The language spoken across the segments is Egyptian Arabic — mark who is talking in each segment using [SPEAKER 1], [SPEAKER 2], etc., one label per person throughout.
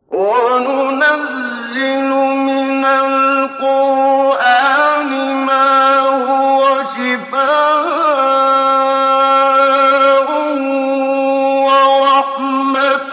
[SPEAKER 1] وننزل من القرآن ما هو شفاء ورحمة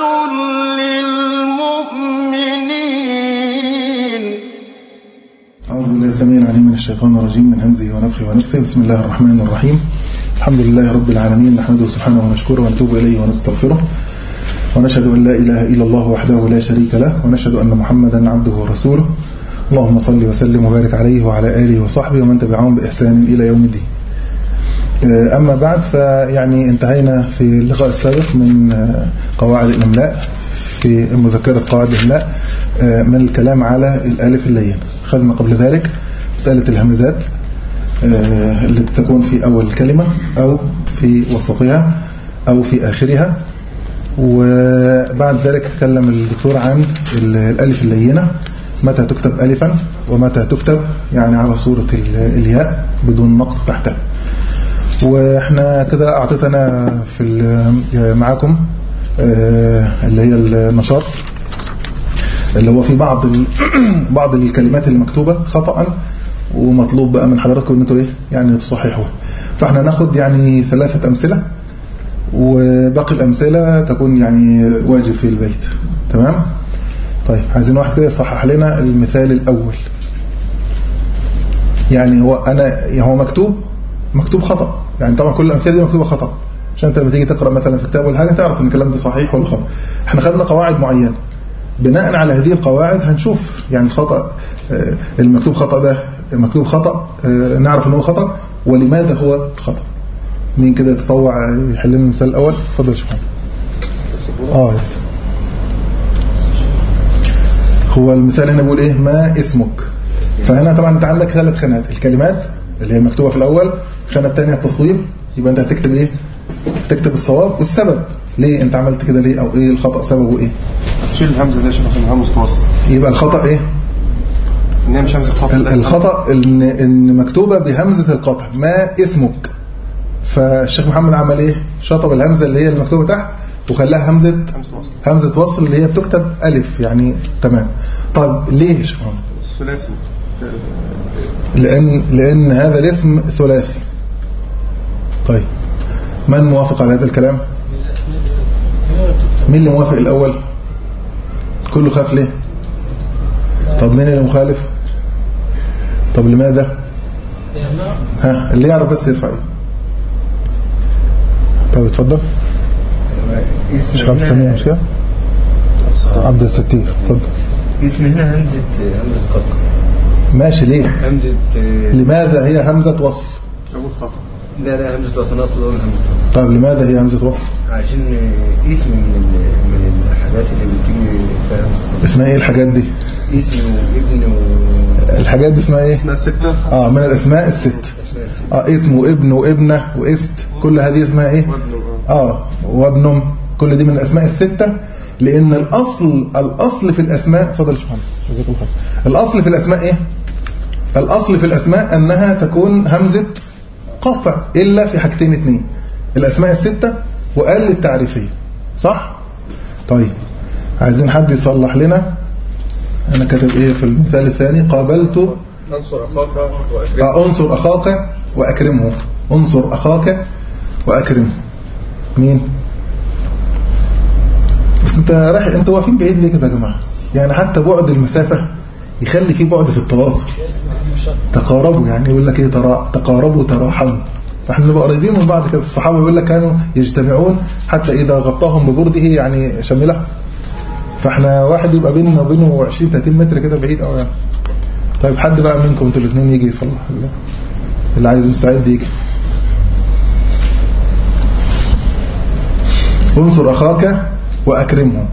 [SPEAKER 1] للمؤمنين
[SPEAKER 2] أعوذ بالله السميع العليم من الشيطان الرجيم من همزه ونفخه ونفثه بسم الله الرحمن الرحيم الحمد لله رب العالمين نحمده سبحانه ونشكره ونتوب إليه ونستغفره ونشهد أن لا إله إلا الله وحده لا شريك له ونشهد أن محمدا عبده ورسوله اللهم صل وسلم وبارك عليه وعلى آله وصحبه ومن تبعهم بإحسان إلى يوم الدين أما بعد فيعني انتهينا في اللقاء السابق من قواعد الإملاء في مذكرة قواعد الإملاء من الكلام على الألف اللين خدنا قبل ذلك مسألة الهمزات التي تكون في أول الكلمة أو في وسطها أو في آخرها وبعد ذلك تكلم الدكتور عن الألف اللينة متى تكتب ألفا ومتى تكتب يعني على صورة الياء بدون نقط تحتها واحنا كده اعطيتنا في معاكم اللي هي النشاط اللي هو في بعض بعض الكلمات المكتوبة خطأ ومطلوب بقى من حضراتكم ان انتوا ايه يعني تصححوها فاحنا ناخد يعني ثلاثة امثلة وباقي الامثلة تكون يعني واجب في البيت تمام طيب عايزين واحد كده يصحح لنا المثال الاول يعني هو انا هو مكتوب مكتوب خطأ يعني طبعا كل الامثله دي مكتوبه خطأ عشان انت لما تيجي تقرا مثلا في كتاب ولا حاجه تعرف ان الكلام ده صحيح ولا خطأ احنا خدنا قواعد معينه بناء على هذه القواعد هنشوف يعني الخطأ المكتوب خطأ ده مكتوب خطأ نعرف ان هو خطأ ولماذا هو خطأ مين كده يتطوع يحل لنا المثال الاول اتفضل يا شيخ اه هو المثال هنا بيقول ايه ما اسمك فهنا طبعا انت عندك ثلاث خانات الكلمات اللي هي مكتوبه في الاول الخانه الثانيه التصويب يبقى انت هتكتب ايه تكتب الصواب والسبب ليه انت عملت كده ليه او ايه الخطأ سببه ايه
[SPEAKER 3] شيل الهمزه دي عشان همزه وصل
[SPEAKER 2] يبقى الخطأ ايه
[SPEAKER 3] ان هي مش همزه خط
[SPEAKER 2] الخطأ ان ان مكتوبه بهمزه القطع ما اسمك فالشيخ محمد عمل ايه شطب الهمزه اللي هي المكتوبه تحت وخلاها همزه
[SPEAKER 3] همزه وصل
[SPEAKER 2] همزه وصل اللي هي بتكتب الف يعني تمام طب ليه يا شيخ محمد
[SPEAKER 3] ثلاثي
[SPEAKER 2] لان لان هذا الاسم ثلاثي طيب من موافق على هذا الكلام مين اللي موافق الاول كله خاف ليه طب مين اللي مخالف طب لماذا ها اللي يعرف بس يرفع ايده طب اتفضل مش عبد السميع مش كده عبد الستير اتفضل
[SPEAKER 4] اسم هنا همزة همزة قطع
[SPEAKER 2] ماشي ليه
[SPEAKER 4] همزة
[SPEAKER 2] لماذا هي همزة وصل
[SPEAKER 3] اول خطا
[SPEAKER 4] لا لا همزة وصل أصل أقول همزة وصل
[SPEAKER 2] طيب لماذا هي همزة وصل
[SPEAKER 4] عشان اسم من ال- من الحاجات اللي بتيجي فيها همزة وصل.
[SPEAKER 2] اسمها ايه الحاجات دي
[SPEAKER 4] اسم وابن و
[SPEAKER 2] الحاجات دي اسمها ايه
[SPEAKER 3] اسمها الستة
[SPEAKER 2] اه من الاسماء الست اه اسم وابن وابنه واست كل هذه اسمها ايه اه وابنم كل دي من الاسماء الستة لان الاصل الاصل في الاسماء اتفضل يا شيخ محمد جزاك الله خير الاصل في الاسماء ايه الاصل في الاسماء انها تكون همزة قطع الا في حاجتين اتنين الاسماء الستة وقال التعريفية صح طيب عايزين حد يصلح لنا انا كاتب ايه في المثال الثاني قابلت
[SPEAKER 3] انصر اخاك واكرم
[SPEAKER 2] آه، انصر أخاك وأكرمه انصر أخاك وأكرمه مين بس انت رايح انت واقفين بعيد ليه كده يا جماعة يعني حتى بعد المسافة يخلي فيه بعد في التواصل تقاربوا يعني يقول لك ايه ترا... تقاربوا تراحموا فاحنا نبقى قريبين من بعض كده الصحابة يقول لك كانوا يجتمعون حتى إذا غطاهم ببرده يعني شمله فاحنا واحد يبقى بيننا وبينه 20 30 متر كده بعيد قوي يعني طيب حد بقى منكم انتوا الاثنين يجي يصلح اللي, اللي عايز مستعد يجي انصر اخاك واكرمه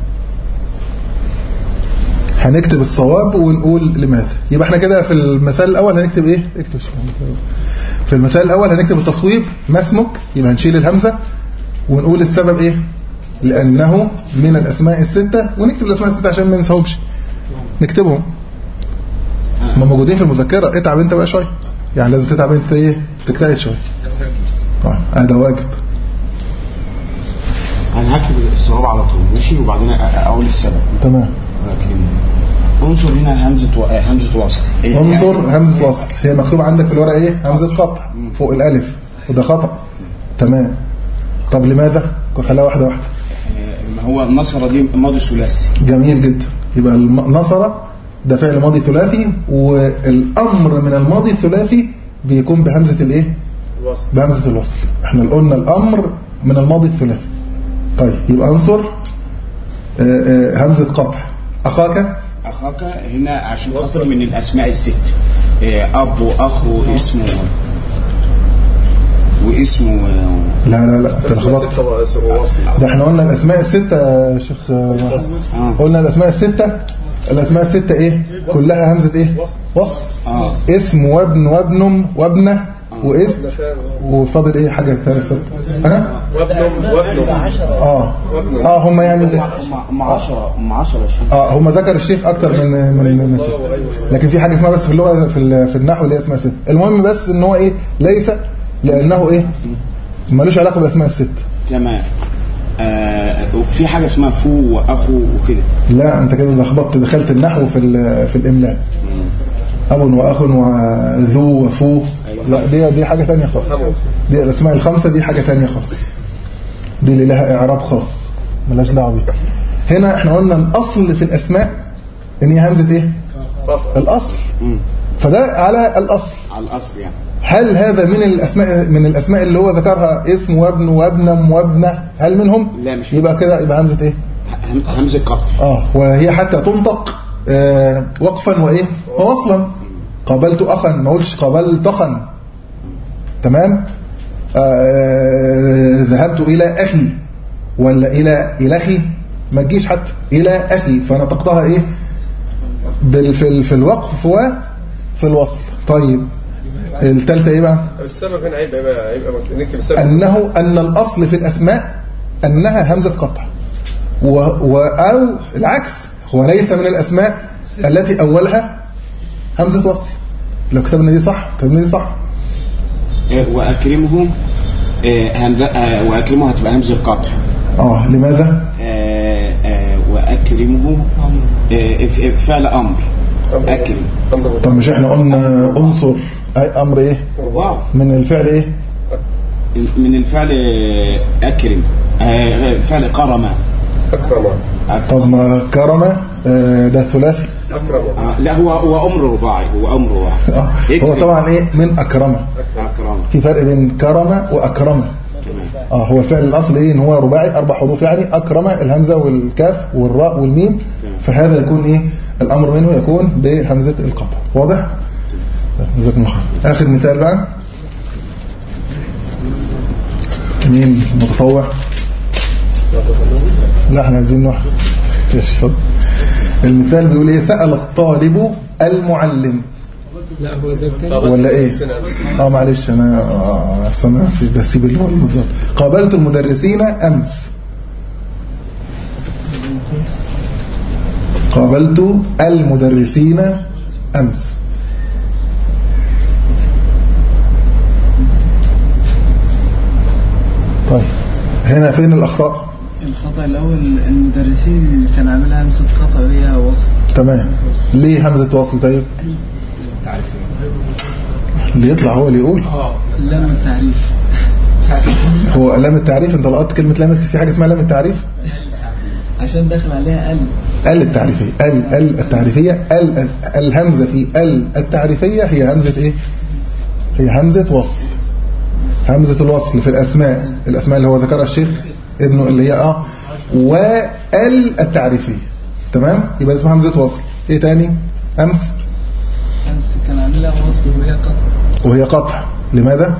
[SPEAKER 2] هنكتب الصواب ونقول لماذا يبقى احنا كده في المثال الاول هنكتب ايه اكتب شوية. في المثال الاول هنكتب التصويب ما اسمك يبقى هنشيل الهمزه ونقول السبب ايه لانه من الاسماء السته ونكتب الاسماء السته عشان ما ننساهمش نكتبهم هم موجودين في المذكرة اتعب انت بقى شوية يعني لازم تتعب انت ايه تجتهد شوية اه هذا واجب
[SPEAKER 5] انا هكتب الصواب على طول ماشي وبعدين أ- اقول السبب
[SPEAKER 2] تمام
[SPEAKER 5] انظر هنا همزة و... همزة وصل إيه
[SPEAKER 2] انظر
[SPEAKER 5] يعني؟
[SPEAKER 2] همزة وصل هي مكتوب عندك في الورقة ايه همزة قطع فوق الالف وده خطأ تمام طب لماذا خليها واحدة واحدة
[SPEAKER 5] آه، ما هو النصر دي ماضي ثلاثي
[SPEAKER 2] جميل جدا يبقى الم- نصر ده فعل ماضي ثلاثي والامر من الماضي الثلاثي بيكون بهمزة الايه
[SPEAKER 3] الوصل
[SPEAKER 2] بهمزة الوصل احنا قلنا الامر من الماضي الثلاثي طيب يبقى انصر آه، آه، همزة قطع اخاك
[SPEAKER 5] اخاك هنا عشان خاطر من الاسماء الست آه، اب واخ واسمه واسمه آه،
[SPEAKER 2] لا لا لا انت لخبطت
[SPEAKER 3] وصل
[SPEAKER 2] ده احنا قلنا الاسماء الستة يا شيخ آه، قلنا الاسماء الستة الاسماء الستة ايه كلها همزة ايه وصل
[SPEAKER 5] اه
[SPEAKER 2] اسم وابن وابن وابنة واسم وفاضل ايه حاجة ثالثة ها
[SPEAKER 3] وابنه وابنه
[SPEAKER 2] اه اه هم يعني
[SPEAKER 5] هم هم 10 هم 10 يا شيخ
[SPEAKER 2] اه هم ذكر الشيخ اكتر من من من ست لكن في حاجه اسمها بس في اللغه في ال- في النحو اللي هي اسمها ست المهم بس ان هو ايه ليس لانه ايه ملوش علاقه بالاسماء الست
[SPEAKER 5] تمام آه وفي حاجه اسمها فو واخو وكده
[SPEAKER 2] لا انت كده لخبطت دخلت النحو في ال- في الاملاء اب واخ وذو وفو لا دي دي حاجه ثانيه خالص دي الاسماء الخمسه دي حاجه ثانيه خالص دي اللي لها اعراب خاص ملهاش دعوه بيها هنا احنا قلنا الاصل في الاسماء ان هي همزه ايه الاصل فده على الاصل
[SPEAKER 5] على الاصل يعني
[SPEAKER 2] هل هذا من الاسماء من الاسماء اللي هو ذكرها اسم وابن وابنم وابنه هل منهم
[SPEAKER 5] لا، مش
[SPEAKER 2] يبقى كده يبقى همزه ايه
[SPEAKER 5] هم- همزه قطع
[SPEAKER 2] اه وهي حتى تنطق آه وقفا وايه ووصلا قابلت اخا ما قلتش قابلت اخا تمام آه ذهبت الى اخي ولا الى الى اخي ما تجيش حتى الى اخي فنطقتها ايه بال في, ال- في الوقف وفي الوصل طيب الثالثه ايه بقى
[SPEAKER 3] السبب هنا هيبقى هيبقى هيبقى نكتب السبب
[SPEAKER 2] أنه أن الأصل في الأسماء أنها همزة قطع و و أو العكس هو ليس من الأسماء التي أولها همزة وصل لو كتبنا دي صح كتبنا دي صح
[SPEAKER 5] آه، واكرمهم آه، هن- آه، واكرمه هتبقى همزه قطع
[SPEAKER 2] آه لماذا
[SPEAKER 5] آه، آه، واكرمه آه، ف- فعل امر اكرم
[SPEAKER 2] طب مش احنا قلنا انصر أي أمر إيه
[SPEAKER 5] واو
[SPEAKER 2] من الفعل إيه
[SPEAKER 5] من الفعل آه، اكرم آه، فعل قرم
[SPEAKER 3] أكرم
[SPEAKER 2] طب ما كرم آه، ده ثلاثي
[SPEAKER 3] أكرم
[SPEAKER 5] آه، لا هو هو امر رباعي هو امر
[SPEAKER 2] آه
[SPEAKER 5] رباعي
[SPEAKER 2] هو طبعا إيه من أكرمه
[SPEAKER 5] اكرم
[SPEAKER 2] في فرق بين كرم وأكرمه اه هو الفعل الاصلي ايه ان هو رباعي اربع حروف يعني اكرم الهمزه والكاف والراء والميم فهذا يكون ايه الامر منه يكون بهمزه القطع واضح جزاكم الله خير اخر مثال بقى مين متطوع لا احنا عايزين واحد ايش صد المثال بيقول ايه سأل الطالب المعلم ولا ايه اه معلش انا آه، أصل انا في بسيب اللي هو المتظاهر قابلت المدرسين امس قابلت المدرسين امس طيب هنا فين الاخطاء
[SPEAKER 6] الخطأ الأول المدرسين كان عاملها همزة قطع وهي وصل
[SPEAKER 2] تمام ليه همزه وصل طيب اللي يطلع هو اللي يقول
[SPEAKER 6] لام التعريف
[SPEAKER 2] هو لام التعريف انت لقطت كلمه لام في حاجه اسمها لام التعريف
[SPEAKER 6] عشان داخل عليها ال
[SPEAKER 2] ال التعريفية ال ال التعريفية ال ال- الهمزة في ال التعريفية هي همزة ايه هي همزة وصل همزة الوصل في الأسماء الأسماء اللي هو ذكرها الشيخ ابنه اللي هي اه وال التعريفية تمام يبقى اسمها همزة وصل ايه تاني أمس
[SPEAKER 6] أمس كان عاملها وصل وهي قطع
[SPEAKER 2] وهي قطع لماذا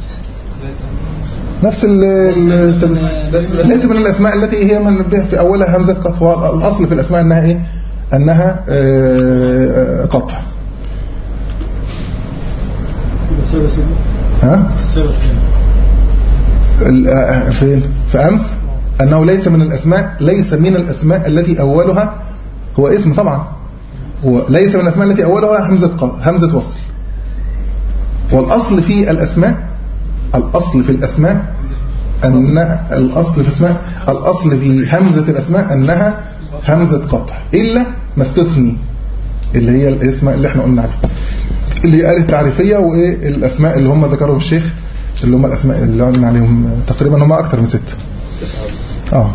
[SPEAKER 2] نفس ال ال- ليس من الأسماء التي هي من بها في أولها همزة قطع هو الأصل في الأسماء أنها إيه أنها آه، آه، قطع ها ال- آه، فين في أمس أنه ليس من الأسماء ليس من الأسماء التي أولها هو اسم طبعا هو ليس من الأسماء التي أولها همزة قط- همزة وصل والأصل في الأسماء الأصل في الأسماء أن الأصل في اسماء الأصل في همزة الأسماء أنها همزة قطع إلا ما استثني اللي هي الاسماء اللي احنا قلنا عليها اللي هي آلة التعريفية وإيه الأسماء اللي هم ذكرهم الشيخ اللي هم الأسماء اللي قلنا عليهم تقريبا هم أكتر من ستة اه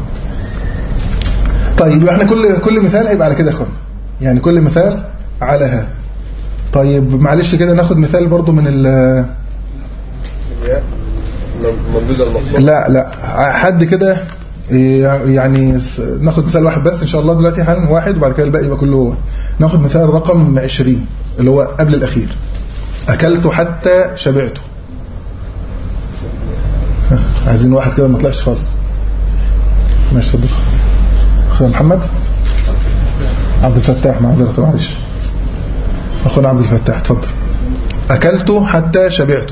[SPEAKER 2] طيب احنا كل كل مثال هيبقى على كده يا اخوان يعني كل مثال على هذا طيب معلش كده ناخد مثال برضو من ال
[SPEAKER 3] الياء مم- ممدودة المقصود
[SPEAKER 2] لا لا حد كده يعني س- ناخد مثال واحد بس ان شاء الله دلوقتي حالا واحد وبعد كده الباقي يبقى كله هو ناخد مثال رقم 20 اللي هو قبل الاخير اكلت حتى شبعت ها، عايزين واحد كده ما طلعش خالص ماشي اتفضل اخويا محمد عبد الفتاح معذره معلش اخونا عبد الفتاح اتفضل اكلت حتى شبعت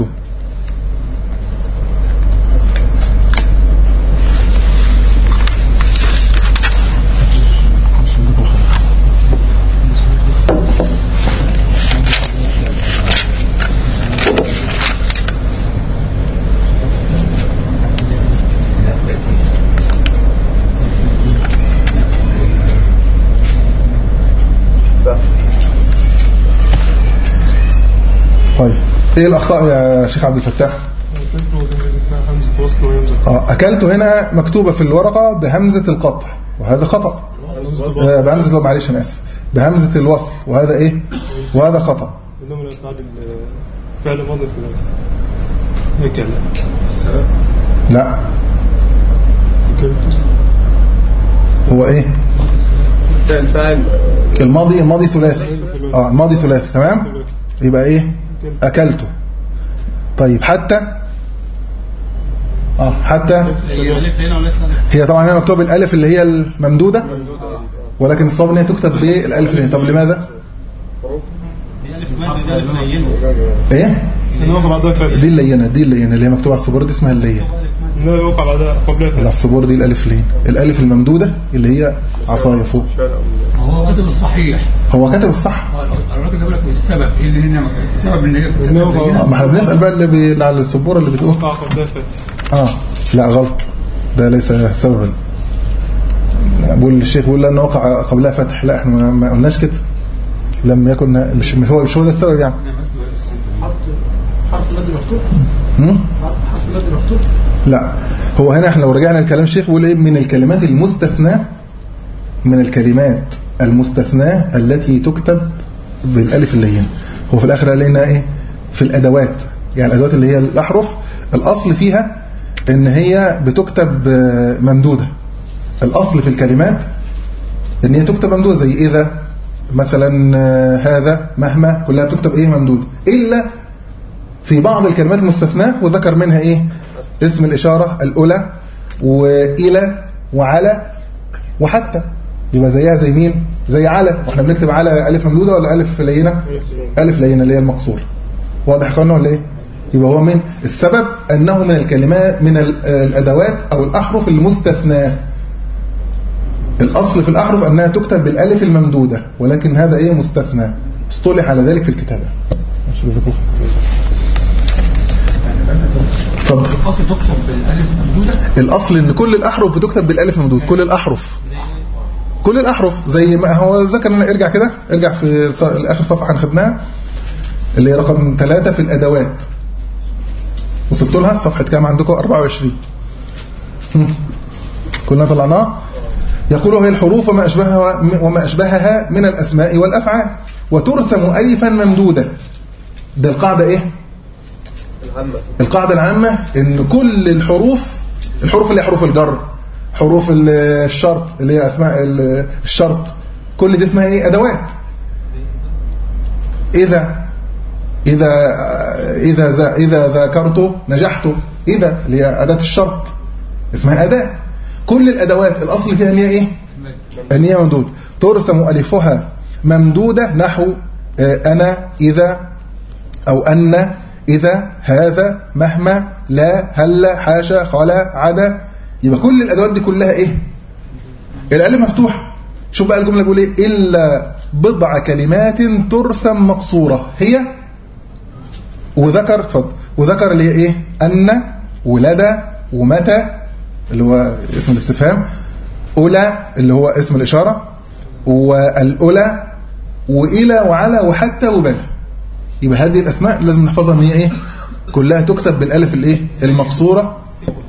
[SPEAKER 2] طيب ايه الاخطاء يا شيخ عبد الفتاح
[SPEAKER 7] همزة وصل وهمزة
[SPEAKER 2] اه اكلته هنا مكتوبه في الورقه بهمزه القطع وهذا خطا آه بهمزه معلش انا اسف بهمزه الوصل وهذا ايه وهذا خطا
[SPEAKER 7] إنما لا يفعل فعل ماضي ثلاث هيك لا
[SPEAKER 2] لا
[SPEAKER 7] أكلت
[SPEAKER 2] هو ايه
[SPEAKER 3] تاء الفاعل
[SPEAKER 2] الماضي الماضي ثلاثي اه الماضي ثلاثي تمام يبقى ايه اكلته طيب حتى اه حتى هي طبعا هنا مكتوبه بالالف اللي هي الممدوده ولكن الصواب ان هي تكتب بالالف اللي طب لماذا ايه
[SPEAKER 7] إنه وقع بعدها فعل
[SPEAKER 2] دي اللينه دي اللينه اللي هي مكتوبه على السبوره دي اسمها اللينه
[SPEAKER 7] إنه وقع بعدها قبلها
[SPEAKER 2] على
[SPEAKER 7] فعل
[SPEAKER 2] السبوره دي الالف اللين الالف الممدوده اللي هي عصايه فوق
[SPEAKER 8] هو كتب الصحيح
[SPEAKER 2] هو كتب الصح
[SPEAKER 8] هو الراجل جاب لك السبب ايه اللي هنا السبب ان هي
[SPEAKER 7] إنه وقع
[SPEAKER 2] آه، ما احنا بنسال بقى اللي, بي... اللي على السبوره اللي بتقول
[SPEAKER 7] وقع قبلها فعل
[SPEAKER 2] اه لا غلط ده ليس سببا بقول الشيخ بيقول لأنه وقع قبلها فتح لا احنا ما- ما قلناش كده لم يكن مش مش هو مش هو ده السبب يعني
[SPEAKER 8] حرف المد مفتوح
[SPEAKER 2] هم؟
[SPEAKER 8] حرف المد مفتوح
[SPEAKER 2] لا هو هنا احنا لو رجعنا لكلام الشيخ بيقول ايه من الكلمات المستثناة من الكلمات المستثناة التي تكتب بالالف اللين هو في الاخر قال لنا ايه في الادوات يعني الادوات اللي هي الاحرف الاصل فيها ان هي بتكتب آه، ممدودة الاصل في الكلمات ان هي تكتب ممدودة زي اذا مثلا آه، هذا مهما كلها بتكتب ايه ممدودة الا في بعض الكلمات المستثناة وذكر منها ايه اسم الإشارة الأولى وإلى وعلى وحتى يبقى زيها زي مين زي على واحنا بنكتب على ألف ممدودة ولا ألف لينة ألف لينة اللي هي المقصورة واضح يا اخوانا ولا ايه يبقى هو من السبب أنه من الكلمات من ال- الأدوات أو الأحرف المستثناة الأصل في الأحرف أنها تكتب بالألف الممدودة ولكن هذا إيه مستثنى اصطلح على ذلك في الكتابة ماشي جزاك الله خير. اتفضل
[SPEAKER 8] الاصل تكتب بالالف ممدوده
[SPEAKER 2] الاصل ان كل الاحرف بتكتب بالالف ممدود كل الاحرف كل الاحرف زي ما هو ذكر لنا ارجع كده ارجع في ص- اخر صفحه احنا خدناها اللي هي رقم ثلاثة في الادوات وصلت لها صفحه كام عندكم 24 هم. كلنا طلعناه يقول هي الحروف وما اشبهها وما اشبهها من الاسماء والافعال وترسم الفا ممدوده ده القاعده ايه
[SPEAKER 3] العامة
[SPEAKER 2] القاعدة العامة ان كل الحروف الحروف اللي هي حروف الجر حروف ال- الشرط اللي هي اسماء ال- الشرط كل دي اسمها ايه ادوات اذا اذا اذا ذا- اذا ذاكرت نجحت اذا اللي هي اداة الشرط اسمها اداة كل الادوات الاصل فيها ان هي ايه ان هي ممدود ترسم الفها ممدودة نحو آه، انا اذا أو أن إذا هذا مهما لا هلا حاشا خلا عدا يبقى كل الأدوات دي كلها إيه الألف مفتوح شوف بقى الجملة بيقول إيه إلا بضع كلمات ترسم مقصورة هي وذكر اتفضل وذكر اللي هي إيه أن ولدى ومتى اللي هو اسم الاستفهام أولى اللي هو اسم الإشارة والأولى وإلى وعلى وحتى وبل يبقى هذه الأسماء لازم نحفظها ان هي إيه كلها تكتب بالألف الإيه المقصورة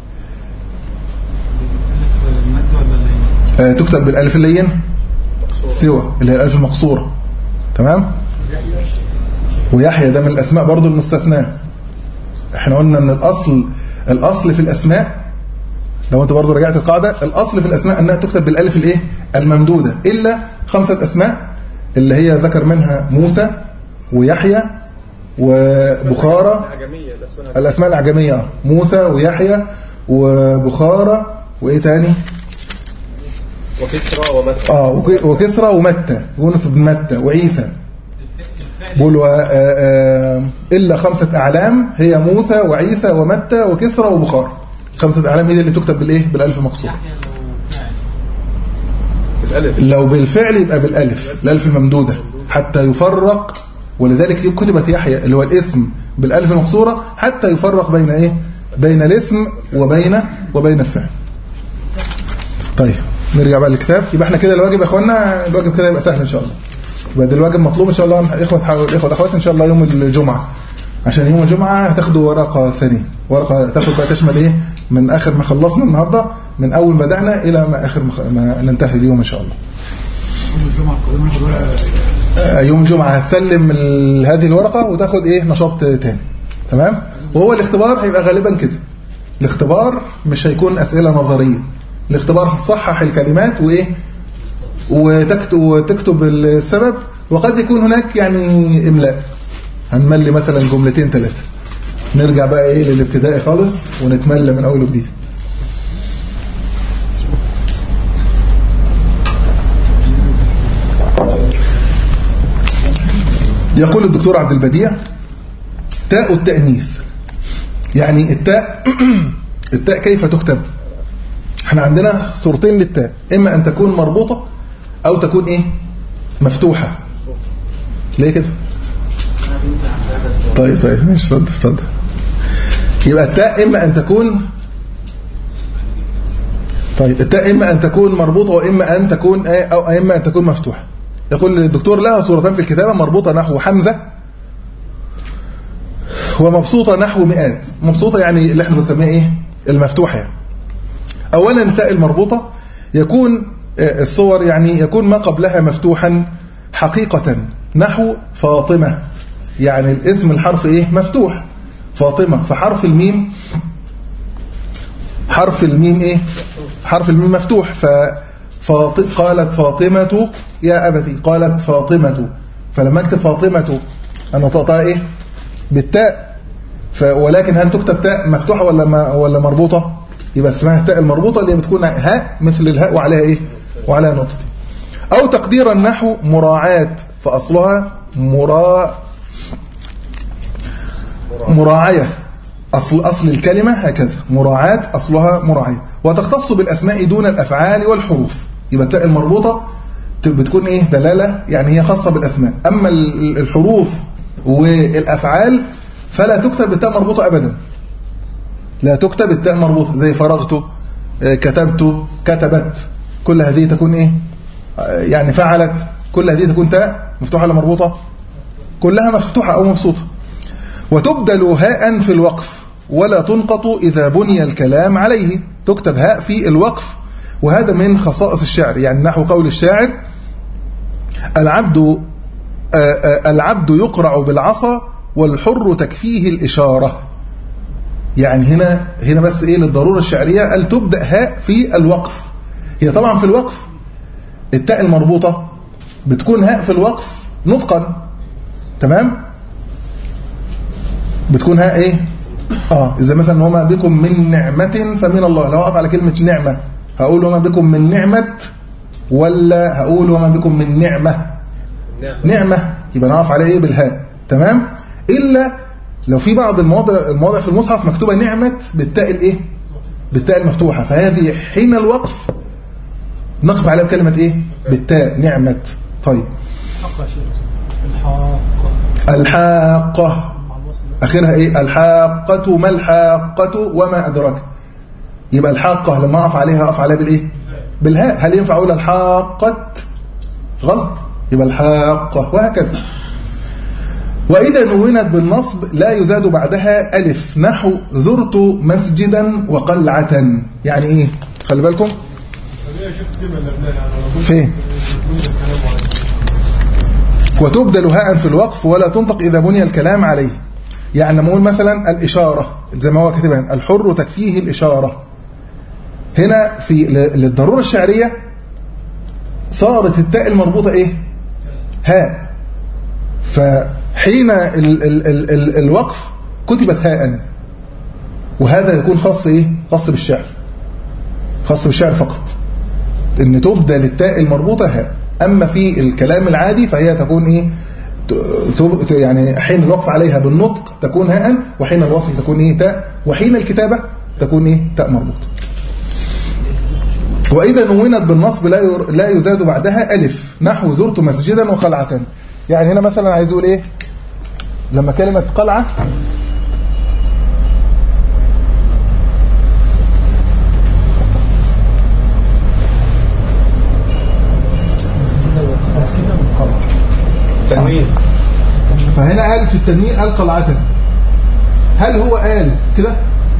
[SPEAKER 2] آه، تكتب بالألف اللين سوى اللي هي الألف المقصورة تمام ويحيى ده من الأسماء برضو المستثناة احنا قلنا ان الأصل الأصل في الأسماء لو انت برضو رجعت القاعدة الأصل في الأسماء أنها تكتب بالألف الإيه الممدودة إلا خمسة أسماء اللي هي ذكر منها موسى ويحيى وبخارى
[SPEAKER 3] عجمية الأسماء
[SPEAKER 2] الأسماء العجمية موسى ويحيى وبخارى وإيه تاني
[SPEAKER 3] وكسرى ومتى
[SPEAKER 2] اه وك- وكسرى ومتى يونس بن متى وعيسى بيقولوا آه، آه، إلا خمسة أعلام هي موسى وعيسى ومتى وكسرى وبخار خمسة أعلام هي اللي تكتب بالإيه بالألف مقصود
[SPEAKER 3] بالألف
[SPEAKER 2] لو بالفعل يبقى بالألف الألف الممدودة حتى يفرق ولذلك كتبت يحيى اللي هو الاسم بالألف المقصورة حتى يفرق بين إيه بين الاسم وبين وبين الفعل طيب نرجع بقى للكتاب يبقى احنا كده الواجب يا اخوانا الواجب كده يبقى سهل ان شاء الله يبقى ده الواجب مطلوب ان شاء الله اخوة الاخوه والاخوات ان شاء الله يوم الجمعه عشان يوم الجمعه هتاخدوا ورقه ثانيه ورقه تاخد بقى تشمل ايه من اخر ما خلصنا النهارده من اول ما بدانا الى ما اخر ما, خ- ما ننتهي اليوم ان شاء الله
[SPEAKER 8] يوم الجمعة القادمة ناخد ورقة
[SPEAKER 2] آه، يوم الجمعة هتسلم ال- هذه الورقة وتاخد ايه نشاط تاني تمام وهو الاختبار هيبقى غالبا كده الاختبار مش هيكون أسئلة نظرية الاختبار هتصحح الكلمات وايه وتكتب, وتكتب السبب وقد يكون هناك يعني إملاء هنملي مثلا جملتين ثلاثة نرجع بقى ايه للابتدائي خالص ونتملى من أول وجديد يقول الدكتور عبد البديع تاء التأنيث يعني التاء التاء كيف تكتب احنا عندنا صورتين للتاء اما ان تكون مربوطة او تكون ايه مفتوحة ليه كده طيب طيب ماشي اتفضل اتفضل يبقى التاء اما ان تكون طيب التاء اما ان تكون مربوطة واما ان تكون ايه او اما ان تكون مفتوحة يقول الدكتور لها صورتان في الكتابة مربوطة نحو حمزة ومبسوطة نحو مئات مبسوطة يعني اللي احنا بنسميها ايه المفتوحة يعني. اولا التاء المربوطة يكون آه، الصور يعني يكون ما قبلها مفتوحا حقيقة نحو فاطمة يعني الاسم الحرف ايه مفتوح فاطمة فحرف الميم حرف الميم ايه حرف الميم مفتوح ف فاط... قالت فاطمة يا أبتي قالت فاطمة فلما اكتب فاطمة أنا نطقتها ايه بالتاء ف... ولكن هل تكتب تاء مفتوحة ولا ما... ولا مربوطة يبقى اسمها التاء المربوطة اللي بتكون هاء مثل الهاء وعليها ايه وعليها نقطة أو تقدير النحو مراعاة فأصلها مرا مراعية أصل أصل الكلمة هكذا مراعاة أصلها مراعية وتختص بالأسماء دون الأفعال والحروف يبقى التاء المربوطة ت- بتكون إيه دلالة يعني هي خاصة بالأسماء أما ال- الحروف والأفعال فلا تكتب بالتاء مربوطة أبدا لا تكتب التاء مربوطة زي فرغت آه، كتبت كتبت كل هذه تكون إيه آه، يعني فعلت كل هذه تكون تاء مفتوحة ولا مربوطة كلها مفتوحة أو مبسوطة وتبدل هاء في الوقف ولا تنقط إذا بني الكلام عليه تكتب هاء في الوقف وهذا من خصائص الشعر يعني نحو قول الشاعر العبد آه، آه، العبد يقرع بالعصا والحر تكفيه الإشارة يعني هنا هنا بس ايه للضرورة الشعرية قال تبدأ هاء في الوقف هي طبعا في الوقف التاء المربوطة بتكون هاء في الوقف نطقا تمام بتكون ها ايه اه اذا مثلا وما بكم من نعمة فمن الله لو اقف على كلمة نعمة هقول وما بكم من نعمة ولا هقول وما بكم من نعمة
[SPEAKER 3] نعم
[SPEAKER 2] نعمة يبقى نقف عليها ايه بالهاء تمام الا لو في بعض المواضع المواضع في المصحف مكتوبة نعمة بالتاء الايه بالتاء المفتوحة فهذه حين الوقف نقف عليها بكلمة ايه بالتاء نعمة طيب
[SPEAKER 7] حق يا شيخ الحاقة
[SPEAKER 2] الحاقة آخرها إيه الحاقة ما الحاقة وما أدراك يبقى الحاقة لما أقف عليها أقف عليها بالإيه بالهاء هل ينفع اقول الحاقة غلط يبقى الحاقة وهكذا وإذا نونت بالنصب لا يزاد بعدها ألف نحو زرت مسجدا وقلعة يعني إيه خلي بالكم فين وتبدل هاء في الوقف ولا تنطق إذا بني الكلام عليه يعني لما أقول مثلا الإشارة زي ما هو كاتبها الحر تكفيه الإشارة هنا في ل- للضرورة الشعرية صارت التاء المربوطة إيه هاء فحين ال ال ال ال الوقف كتبت هاء وهذا يكون خاص إيه خاص بالشعر خاص بالشعر فقط ان تبدل التاء المربوطة هاء أما في الكلام العادي فهي تكون إيه ت- ت- يعني حين الوقف عليها بالنطق تكون هاء وحين الوصل تكون إيه تاء وحين الكتابة تكون إيه تاء مربوطة وإذا نونت بالنصب لا ير- لا يزاد بعدها ألف نحو زرت مسجدا وقلعة يعني هنا مثلا عايز أقول إيه لما كلمة قلعة
[SPEAKER 3] تنوين
[SPEAKER 2] فهنا قال في التنوين قال قلعة هل هو قال كده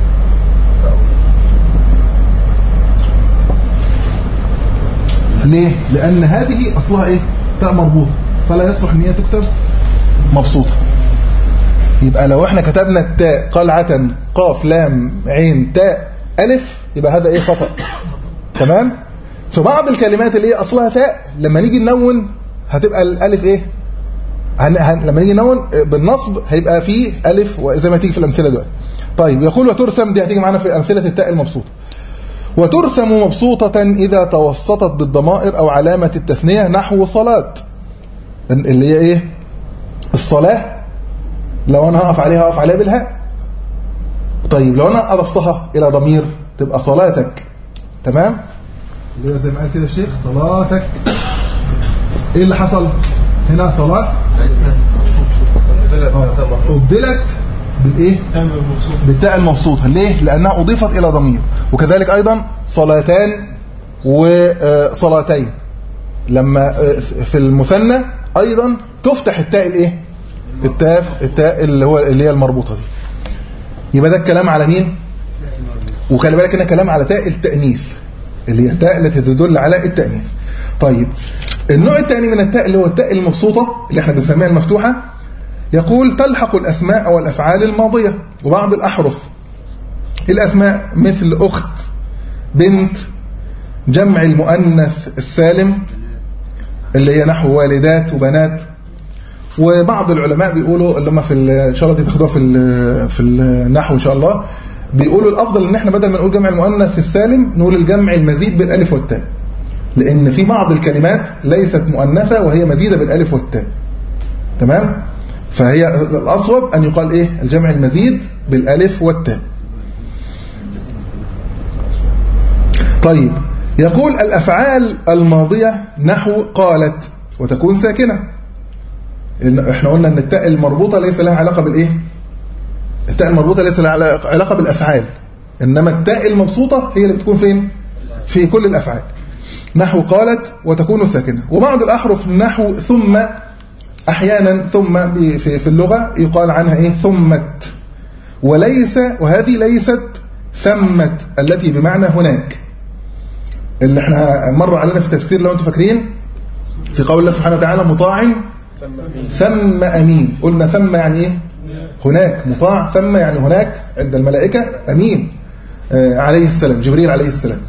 [SPEAKER 2] ليه لأن هذه أصلها إيه تاء مربوطة فلا يصلح أن هي تكتب مبسوطة يبقى لو احنا كتبنا التاء قلعة قاف لام عين تاء ألف يبقى هذا إيه خطأ تمام في بعض الكلمات اللي هي أصلها تاء لما نيجي ننون هتبقى الألف إيه هن... هن... لما نيجي نون بالنصب هيبقى فيه ألف وزي ما تيجي في الأمثلة دلوقتي طيب يقول وترسم دي هتيجي معانا في أمثلة التاء المبسوطة وترسم مبسوطة إذا توسطت بالضمائر أو علامة التثنية نحو صلاة اللي هي إيه الصلاة لو أنا هقف عليها هقف عليها بالهاء طيب لو أنا أضفتها إلى ضمير تبقى صلاتك تمام اللي هو زي ما قال كده الشيخ صلاتك إيه اللي حصل هنا صلاة أبدلت بالإيه بالتاء المبسوطة ليه لأنها أضيفت إلى ضمير وكذلك أيضا صلاتان وصلاتين لما في المثنى أيضا تفتح التاء الإيه التاء التاء اللي هو اللي هي المربوطة دي يبقى ده الكلام على مين وخلي بالك هنا كلام على تاء التأنيث اللي هي التاء التي تدل على التأنيث طيب النوع الثاني من التاء اللي هو التاء المبسوطة اللي احنا بنسميها المفتوحة يقول تلحق الأسماء والأفعال الماضية وبعض الأحرف الأسماء مثل أخت بنت جمع المؤنث السالم اللي هي نحو والدات وبنات وبعض العلماء بيقولوا اللي هم في ان شاء الله دي تاخدوها في ال- في النحو ان شاء الله بيقولوا الافضل ان احنا بدل ما نقول جمع المؤنث السالم نقول الجمع المزيد بالالف والتاء لان في بعض الكلمات ليست مؤنثه وهي مزيده بالالف والتاء تمام فهي الاصوب ان يقال ايه الجمع المزيد بالالف والتاء طيب يقول الافعال الماضيه نحو قالت وتكون ساكنه إن- احنا قلنا ان التاء المربوطه ليس لها علاقه بالايه التاء المربوطه ليس لها علاقه علاقة بالافعال انما التاء المبسوطه هي اللي بتكون فين في كل الافعال نحو قالت وتكون ساكنه وبعض الاحرف نحو ثم احيانا ثم ب- في في اللغه يقال عنها ايه ثمت وليس وهذه ليست ثمت التي بمعنى هناك اللي احنا مر علينا في التفسير لو انتم فاكرين في قول الله سبحانه وتعالى مطاع ثم أمين قلنا ثم يعني إيه هناك مطاع ثم يعني هناك عند الملائكة أمين آه، عليه السلام جبريل عليه السلام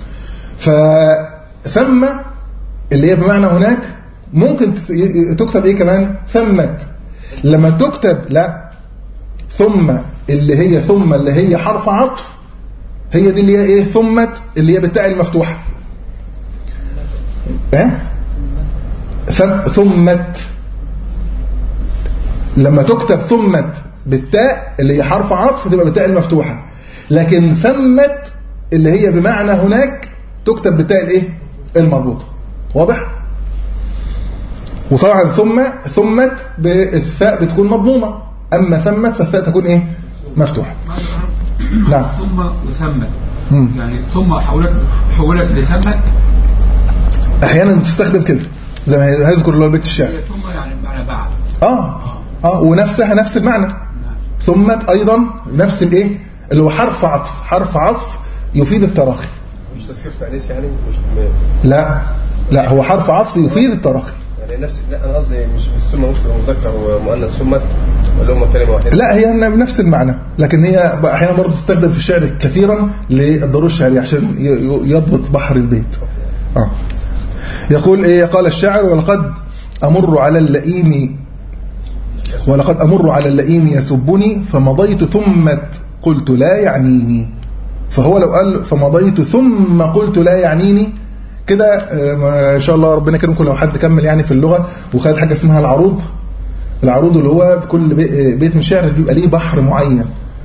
[SPEAKER 2] فثم اللي هي بمعنى هناك ممكن تت- تكتب إيه كمان ثمت لما تكتب لا ثم اللي هي ثم اللي هي حرف عطف هي دي اللي هي ايه ثمت اللي هي بالتاء المفتوحه ايه ثم ثمت لما تكتب ثمت بالتاء اللي هي حرف عطف تبقى بالتاء المفتوحه لكن ثمت اللي هي بمعنى هناك تكتب بالتاء الايه المربوطه واضح وطبعا ثم ثمت بالثاء بتكون مضمومه اما ثمت فالثاء تكون ايه مفتوحه نعم
[SPEAKER 8] ثم وثمت
[SPEAKER 2] مم.
[SPEAKER 8] يعني ثم حولت حولت لثمت
[SPEAKER 2] احيانا بتستخدم كده زي ما هيذكر اللي هو البيت الشعر
[SPEAKER 8] هي ثم يعني بمعنى بعد
[SPEAKER 2] اه اه ونفسها نفس المعنى ثم ايضا نفس الايه اللي هو حرف عطف حرف عطف يفيد التراخي
[SPEAKER 3] مش تسخير تأنيس يعني مش م-
[SPEAKER 2] لا لا هو حرف عطف يفيد التراخي
[SPEAKER 3] يعني نفس لا انا قصدي مش مش ثم ممكن مذكر ومؤنث ثمت ولا هم كلمه واحده
[SPEAKER 2] لا هي نفس المعنى لكن هي احيانا برضه تستخدم في الشعر كثيرا للضرورة الشعرية عشان ي- ي- يضبط بحر البيت اه يقول ايه قال الشاعر ولقد امر على اللئيم ولقد امر على اللئيم يسبني فمضيت ثم قلت لا يعنيني فهو لو قال فمضيت ثم قلت لا يعنيني كده آه، ما شاء الله ربنا يكرمكم لو حد كمل يعني في اللغة وخد حاجة اسمها العروض العروض اللي هو كل بي- بيت من شعر بيبقى ليه بحر معين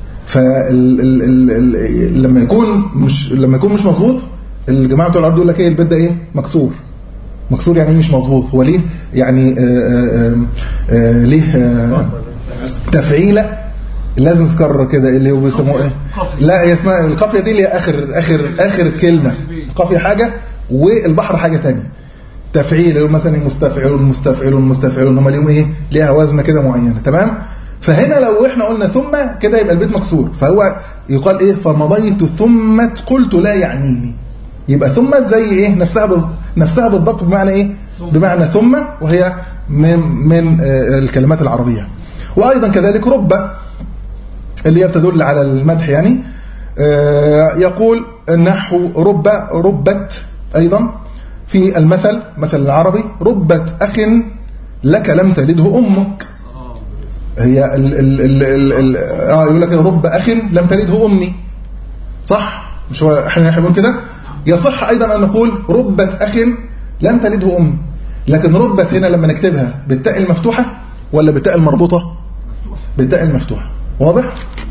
[SPEAKER 2] فلما يكون مش لما يكون مش مظبوط الجماعه بتوع العروض يقول لك ايه البيت ده ايه مكسور مكسور يعني ايه مش مظبوط هو ليه يعني آه آه آه ليه آه تفعيله لازم تكرر كده اللي هو بيسموه ايه لا هي اسمها القافيه دي اللي هي اخر اخر اخر كلمه القافيه حاجه والبحر حاجه تانية تفعيل اللي هو مثلا مستفعل مستفعل مستفعل هم ليهم ايه ليها وزنه كده معينه تمام فهنا لو احنا قلنا ثم كده يبقى البيت مكسور فهو يقال ايه فمضيت ثم قلت لا يعنيني يبقى ثم زي ايه نفسها بال... نفسها بالضبط بمعنى ايه بمعنى ثم وهي من من آه، الكلمات العربيه وايضا كذلك رب اللي هي بتدل على المدح يعني آه، يقول نحو رب ربت أيضا في المثل مثل العربي ربت أخ لك لم تلده أمك هي ال ال ال ال ال آه يقول لك رب أخ لم تلده أمي صح مش هو احنا احنا بنقول كده يصح أيضا أن نقول ربت أخ لم تلده أم لكن ربت هنا لما نكتبها بالتاء المفتوحة ولا بالتاء المربوطة بالتاء المفتوحة واضح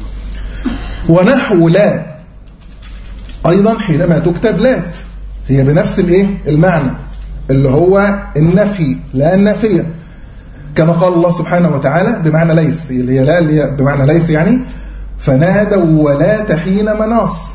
[SPEAKER 2] ونحو لا أيضا حينما تكتب لات هي بنفس الايه المعنى اللي هو النفي لا النافية كما قال الله سبحانه وتعالى بمعنى ليس اللي هي لا اللي هي بمعنى ليس يعني فنادوا ولا تحين مناص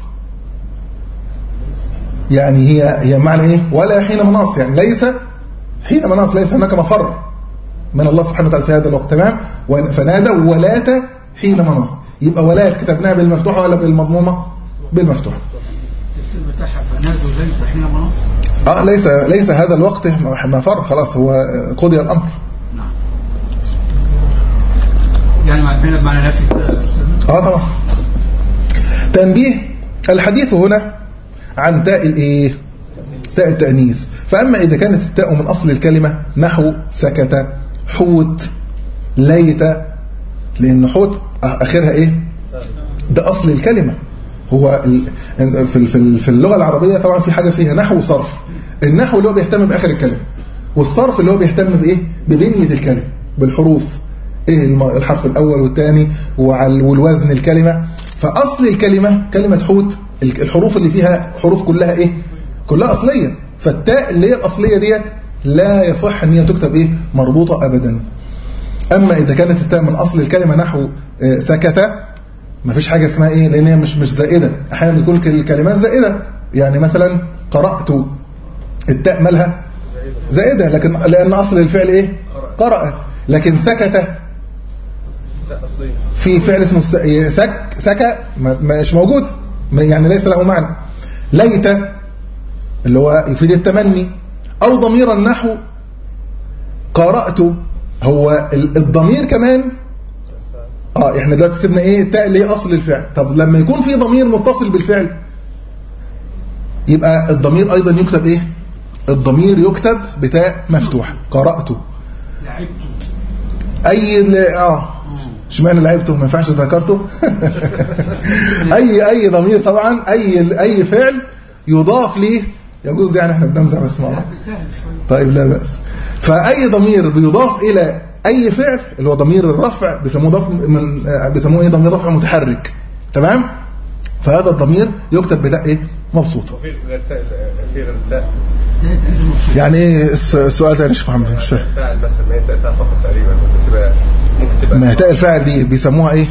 [SPEAKER 2] يعني هي هي معنى ايه ولا حين مناص يعني ليس حين مناص ليس هناك مفر من الله سبحانه وتعالى في هذا الوقت تمام فنادوا ولات حين مناص يبقى ولات كتبناها بالمفتوحة ولا بالمضمومة بالمفتوحة
[SPEAKER 8] التفسير بتاعها فنادوا ليس حين منص
[SPEAKER 2] اه ليس ليس هذا الوقت مفر خلاص هو قضي الامر
[SPEAKER 8] نعم يعني مع بينا بمعنى نفي كده يا استاذنا
[SPEAKER 2] اه طبعا تنبيه الحديث هنا عن تاء الايه تاء التانيث فاما اذا كانت التاء من اصل الكلمه نحو سكت حوت ليت لان حوت اخرها ايه ده اصل الكلمه هو ال- في ال- في ال- في اللغه العربيه طبعا في حاجه فيها نحو وصرف النحو اللي هو بيهتم باخر الكلمه والصرف اللي هو بيهتم بايه ببنيه الكلمه بالحروف ايه الم- الحرف الاول والثاني وعل- والوزن الكلمه فاصل الكلمه كلمه حوت ال- الحروف اللي فيها حروف كلها ايه كلها اصليه فالتاء اللي هي الاصليه ديت لا يصح ان هي تكتب ايه مربوطه ابدا اما اذا كانت التاء من اصل الكلمه نحو آه، سكت ما فيش حاجه اسمها ايه لان هي مش مش زائده احيانا بتكون الكلمات زائده يعني مثلا قرات التاء مالها زائده لكن لان اصل الفعل ايه قرأ لكن سكت
[SPEAKER 3] لا اصليه
[SPEAKER 2] في فعل اسمه س- سك سكى ما- مش موجود ما- يعني ليس له معنى ليت اللي هو يفيد التمني او ضمير النحو قرأت هو ال- الضمير كمان اه احنا دلوقتي سيبنا ايه تاء اللي هي اصل الفعل طب لما يكون في ضمير متصل بالفعل يبقى الضمير ايضا يكتب ايه الضمير يكتب بتاء مفتوح قرأت
[SPEAKER 8] لعبت
[SPEAKER 2] اي ل- اه اشمعنى لعبته ما ينفعش ذكرته اي اي ضمير طبعا اي اي فعل يضاف ليه يجوز يعني احنا بنمزح بس مع بعض
[SPEAKER 8] سهل شويه
[SPEAKER 2] طيب لا بأس فأي ضمير بيضاف إلى أي فعل اللي هو ضمير الرفع بيسموه ضف من آه، بيسموه إيه ضمير رفع متحرك تمام فهذا الضمير يكتب بتاء إيه مبسوط
[SPEAKER 3] وفي غير تاء في غير تاء
[SPEAKER 8] ده لازم مبسوط
[SPEAKER 2] يعني إيه الس- السؤال تاني يا شيخ محمد مش فاهم
[SPEAKER 3] فاعل مثلا ما هي تاء تاء فقط تقريبا ممكن تبقى ممكن تبقى
[SPEAKER 2] ما هي تاء الفاعل دي بيسموها إيه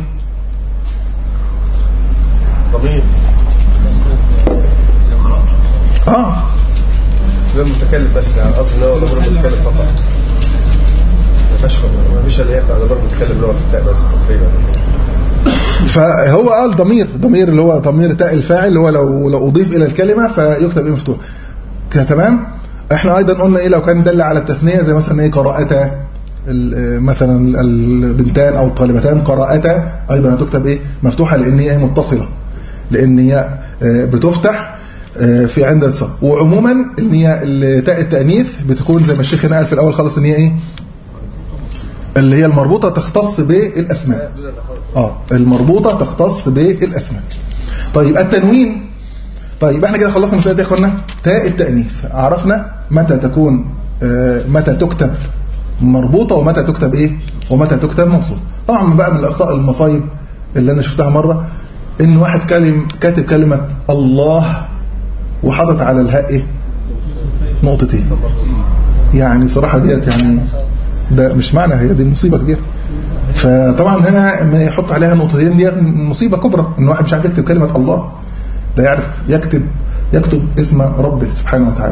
[SPEAKER 3] ضمير
[SPEAKER 8] زي قراءته
[SPEAKER 2] آه
[SPEAKER 3] ضمير متكلم بس يعني قصدي ان هو ضمير متكلم فقط ما فيهاش ما فيش اللي هي بتاع ضمير متكلم اللي هو التاء بس تقريبا
[SPEAKER 2] فهو قال ضمير ضمير اللي هو ضمير تاء الفاعل اللي هو لو لو اضيف الى الكلمه فيكتب ايه مفتوح كده تمام احنا ايضا قلنا ايه لو كان دل على التثنيه زي مثلا ايه قراءتا ال- مثلا البنتان او الطالبتان قراءتا ايضا هتكتب ايه مفتوحه لان هي متصله لان هي آه، بتفتح آه، في عند الص وعموما ان هي ال- تاء التانيث بتكون زي ما الشيخ هنا قال في الاول خالص ان هي ايه اللي هي المربوطه تختص بالاسماء اه المربوطه تختص بالاسماء طيب التنوين طيب احنا كده خلصنا المساله دي يا اخوانا تاء التانيث عرفنا متى تكون آه، متى تكتب مربوطه ومتى تكتب ايه ومتى تكتب مبسوطه طبعا بقى من الاخطاء المصايب اللي انا شفتها مره ان واحد كلم كاتب كلمه الله وحاطط على الهاء ايه نقطتين يعني بصراحه ديت يعني ده مش معنى هي دي مصيبه كبيره فطبعا هنا ما يحط عليها نقطتين ديت مصيبه كبرى ان واحد مش عارف يكتب كلمه الله لا يعرف يكتب يكتب اسم ربه سبحانه وتعالى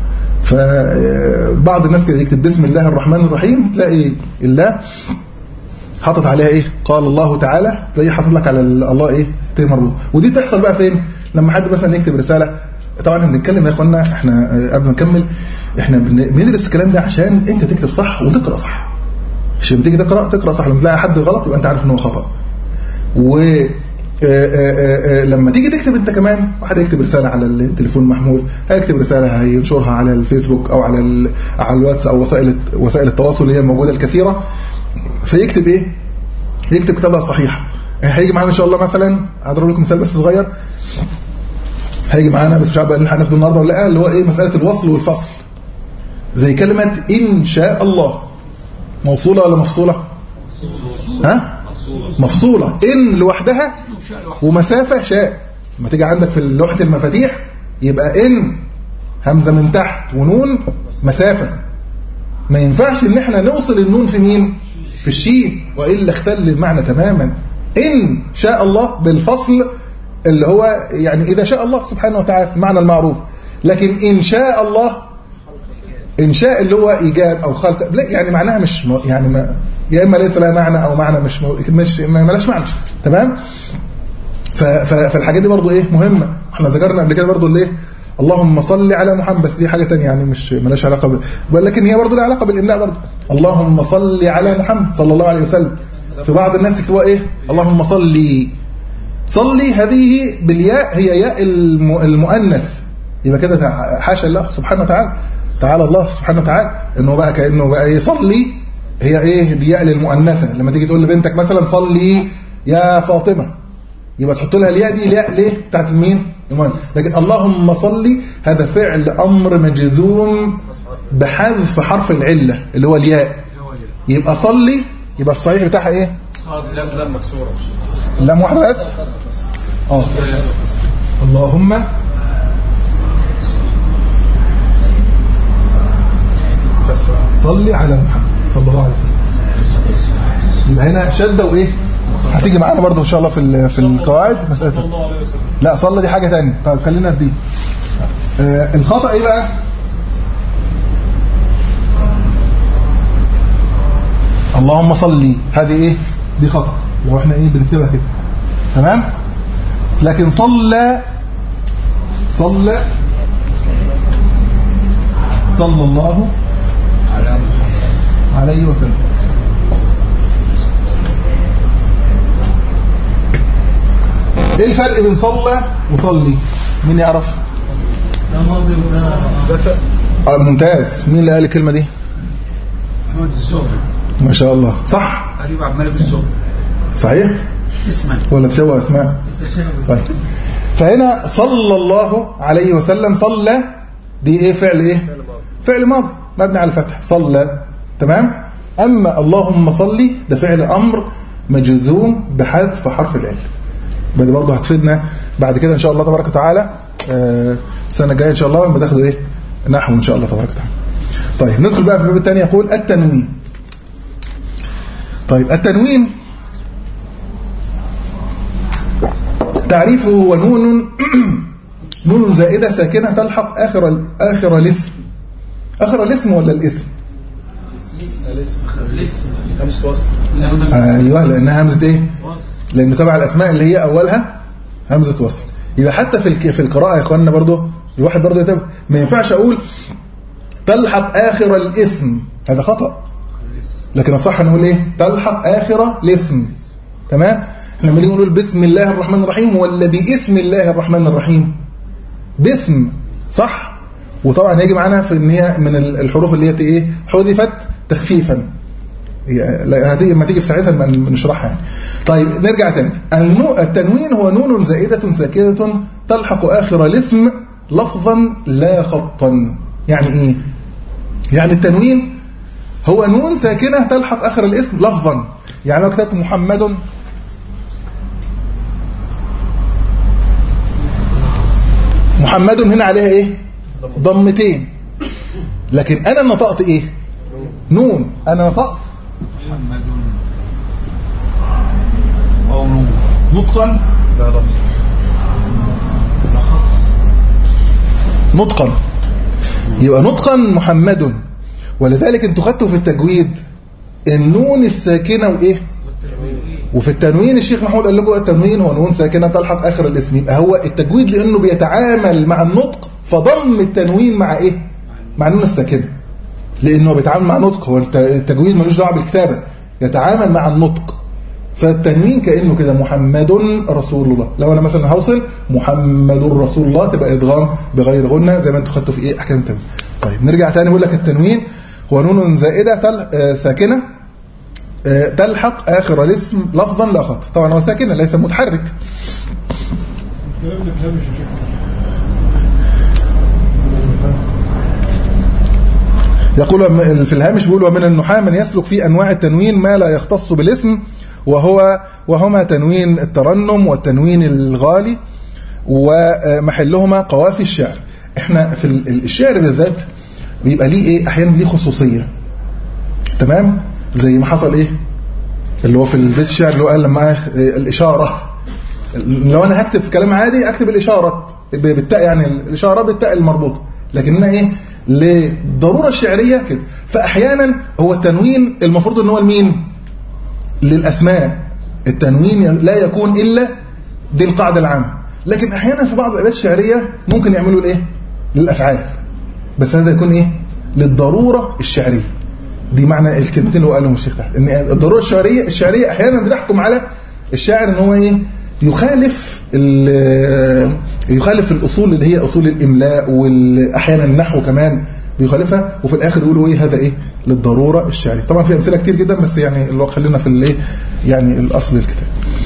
[SPEAKER 2] فبعض الناس كده يكتب بسم الله الرحمن الرحيم تلاقي الله حاطط عليها ايه قال الله تعالى تلاقيه حاطط لك على ال- الله ايه تي مربوط ودي تحصل بقى فين لما حد مثلا يكتب رساله طبعا احنا بنتكلم يا اخوانا احنا آه، قبل ما نكمل احنا بن- بندرس الكلام ده عشان انت تكتب صح وتقرا صح عشان تيجي تقرا تقرا صح لما تلاقي حد غلط يبقى انت عارف ان هو خطا و آه، آه، آه، لما تيجي تكتب انت كمان واحد هيكتب رساله على التليفون المحمول هيكتب رساله هينشرها على الفيسبوك او على ال- على الواتس او وسائل وسائل التواصل اللي هي الموجوده الكثيره فيكتب ايه يكتب كتابه صحيحه هيجي معانا ان شاء الله مثلا هضرب لكم مثال بس صغير هيجي معانا بس مش عارف بقى اللي هناخده النهارده ولا لا اللي هو ايه مساله الوصل والفصل زي كلمه ان شاء الله موصوله ولا مفصوله ها مفصوله ان لوحدها ومسافه شاء لما تيجي عندك في لوحه المفاتيح يبقى ان همزه من تحت ونون مسافه ما ينفعش ان احنا نوصل النون في مين في الشين والا اختل المعنى تماما ان شاء الله بالفصل اللي هو يعني اذا شاء الله سبحانه وتعالى المعنى المعروف لكن ان شاء الله انشاء اللي هو ايجاد او خلق لا يعني معناها مش م- يعني ما يا اما ليس لها معنى او معنى مش م- مش ما ملاش معنى تمام ف- ف- فالحاجات دي برضو ايه مهمه احنا ذكرنا قبل كده برضو اللي ايه اللهم صل على محمد بس دي حاجه تانية يعني مش ملاش علاقه ب... ولكن هي برضو لها علاقه بالاملاء برضو اللهم صل على محمد صلى الله عليه وسلم في بعض الناس يكتبوها ايه اللهم صلي صلي هذه بالياء هي ياء الم... المؤنث يبقى كده تع- حاشا الله سبحانه وتعالى تعالى الله سبحانه وتعالى انه بقى كانه بقى يصلي هي ايه دي ياء للمؤنثه لما تيجي تقول لبنتك مثلا صلي يا فاطمه يبقى تحط لها الياء دي الياء ليه بتاعت مين المؤنث لكن اللهم صلي هذا فعل امر مجزوم بحذف حرف العله اللي هو الياء يبقى صلي يبقى الصحيح بتاعها ايه
[SPEAKER 3] لم لم مكسوره
[SPEAKER 2] لام واحده بس اه اللهم
[SPEAKER 3] بس
[SPEAKER 2] صلي على محمد صلى الله عليه وسلم يبقى هنا شده وايه هتيجي معانا برضو ان شاء الله في ال- في القواعد مساله
[SPEAKER 7] الله عليه وسلم
[SPEAKER 2] لا صلى دي حاجه ثانيه طيب خلينا في دي آه الخطا ايه بقى اللهم صلي هذه ايه دي خطا لو احنا ايه بنكتبها كده تمام لكن صلى صلى صلى الله عليه وسلم ايه الفرق بين صلى وصلي مين يعرف
[SPEAKER 6] ده ماضي وده
[SPEAKER 2] آه ممتاز مين اللي قال الكلمه دي
[SPEAKER 8] محمد الزهري
[SPEAKER 2] ما شاء الله صح
[SPEAKER 8] قريب عبد الملك الزهري
[SPEAKER 2] صحيح
[SPEAKER 8] اسما
[SPEAKER 2] ولا تشوه اسماء طيب فهنا صلى الله عليه وسلم صلى دي ايه فعل ايه فعل ماضي مبني على الفتح صلى تمام اما اللهم صلي ده فعل امر مجزوم بحذف حرف العله يبقى دي برضه هتفيدنا بعد كده ان شاء الله تبارك وتعالى آه، السنه الجايه ان شاء الله لما تاخدوا ايه نحو ان شاء الله تبارك وتعالى طيب ندخل بقى في الباب الثاني يقول التنوين طيب التنوين تعريفه هو نون نون زائدة ساكنة تلحق آخر آخر الاسم اخر الاسم ولا الاسم
[SPEAKER 3] همزة وصل
[SPEAKER 2] ايوه لانها همزه ايه لان تبع الاسماء اللي هي اولها همزه وصل يبقى حتى في الك- في القراءه يا اخواننا برضو الواحد برضو يتابع ما ينفعش اقول تلحق اخر الاسم هذا خطا لكن الصح نقول ايه تلحق اخر الاسم تمام احنا لما نيجي نقول بسم الله الرحمن الرحيم ولا باسم الله الرحمن الرحيم باسم صح وطبعا هيجي معانا في ان هي من ال- الحروف اللي هي ايه حذفت تخفيفا هي- لا، هتيجي لما تيجي في ساعتها لما نشرحها يعني. طيب نرجع تاني النو التنوين هو نون زائدة ساكنة تلحق آخر الاسم لفظا لا خطا يعني ايه يعني التنوين هو نون ساكنة تلحق آخر الاسم لفظا يعني لو كتبت محمد محمد هنا عليها ايه ضمتين لكن انا نطقت ايه نون انا نطقت
[SPEAKER 8] محمد أو نور
[SPEAKER 2] نطقا
[SPEAKER 3] لا لفظ
[SPEAKER 8] لا خط
[SPEAKER 2] نطقا يبقى نطقا محمد ولذلك انتوا خدتوا في التجويد النون الساكنة وايه وفي التنوين الشيخ محمود قال لكم التنوين هو نون ساكنة تلحق آخر الاسم يبقى هو التجويد لأنه بيتعامل مع النطق فضم التنوين مع إيه؟ مع النون الساكنة لأنه بيتعامل مع نطق هو الت- التجويد ملوش دعوة بالكتابة يتعامل مع النطق فالتنوين كأنه كده محمد رسول الله لو أنا مثلا هوصل محمد رسول الله تبقى إدغام بغير غنة زي ما انتوا خدتوا في إيه أحكام التنوين طيب نرجع تاني بقول لك التنوين هو نون زائدة تل... آه، ساكنة آه، تلحق آخر الاسم لفظا لا خط طبعا هو ساكن ليس متحرك
[SPEAKER 7] الكلام ده في الهامش يا شيخ
[SPEAKER 2] يقول وم- في الهامش بيقول ومن النحاة من يسلك في أنواع التنوين ما لا يختص بالاسم وهو وهما تنوين الترنم والتنوين الغالي ومحلهما قوافي الشعر احنا في ال- ال- الشعر بالذات بيبقى ليه ايه احيانا ليه خصوصية تمام زي ما حصل ايه اللي هو في البيت الشعر اللي هو قال لما إيه الإشارة لو انا هكتب في كلام عادي اكتب الاشاره ب- بالتاء يعني الاشاره بالتاء المربوطه لكن انا ايه للضروره الشعريه كده فاحيانا هو التنوين المفروض ان هو لمين للاسماء التنوين لا يكون الا دي القاعده العامه لكن احيانا في بعض الابيات الشعريه ممكن يعملوا الايه للافعال بس هذا يكون ايه للضروره الشعريه دي معنى الكلمتين اللي هو قالهم الشيخ تحت ان الضروره الشعريه الشعريه احيانا بتحكم على الشاعر ان هو ايه يخالف ال- يخالف الاصول اللي هي اصول الاملاء واحيانا النحو كمان بيخالفها وفي الاخر يقولوا ايه هذا ايه للضروره الشعريه طبعا في امثله كتير جدا بس يعني اللي هو خلينا في الايه يعني الاصل الكتاب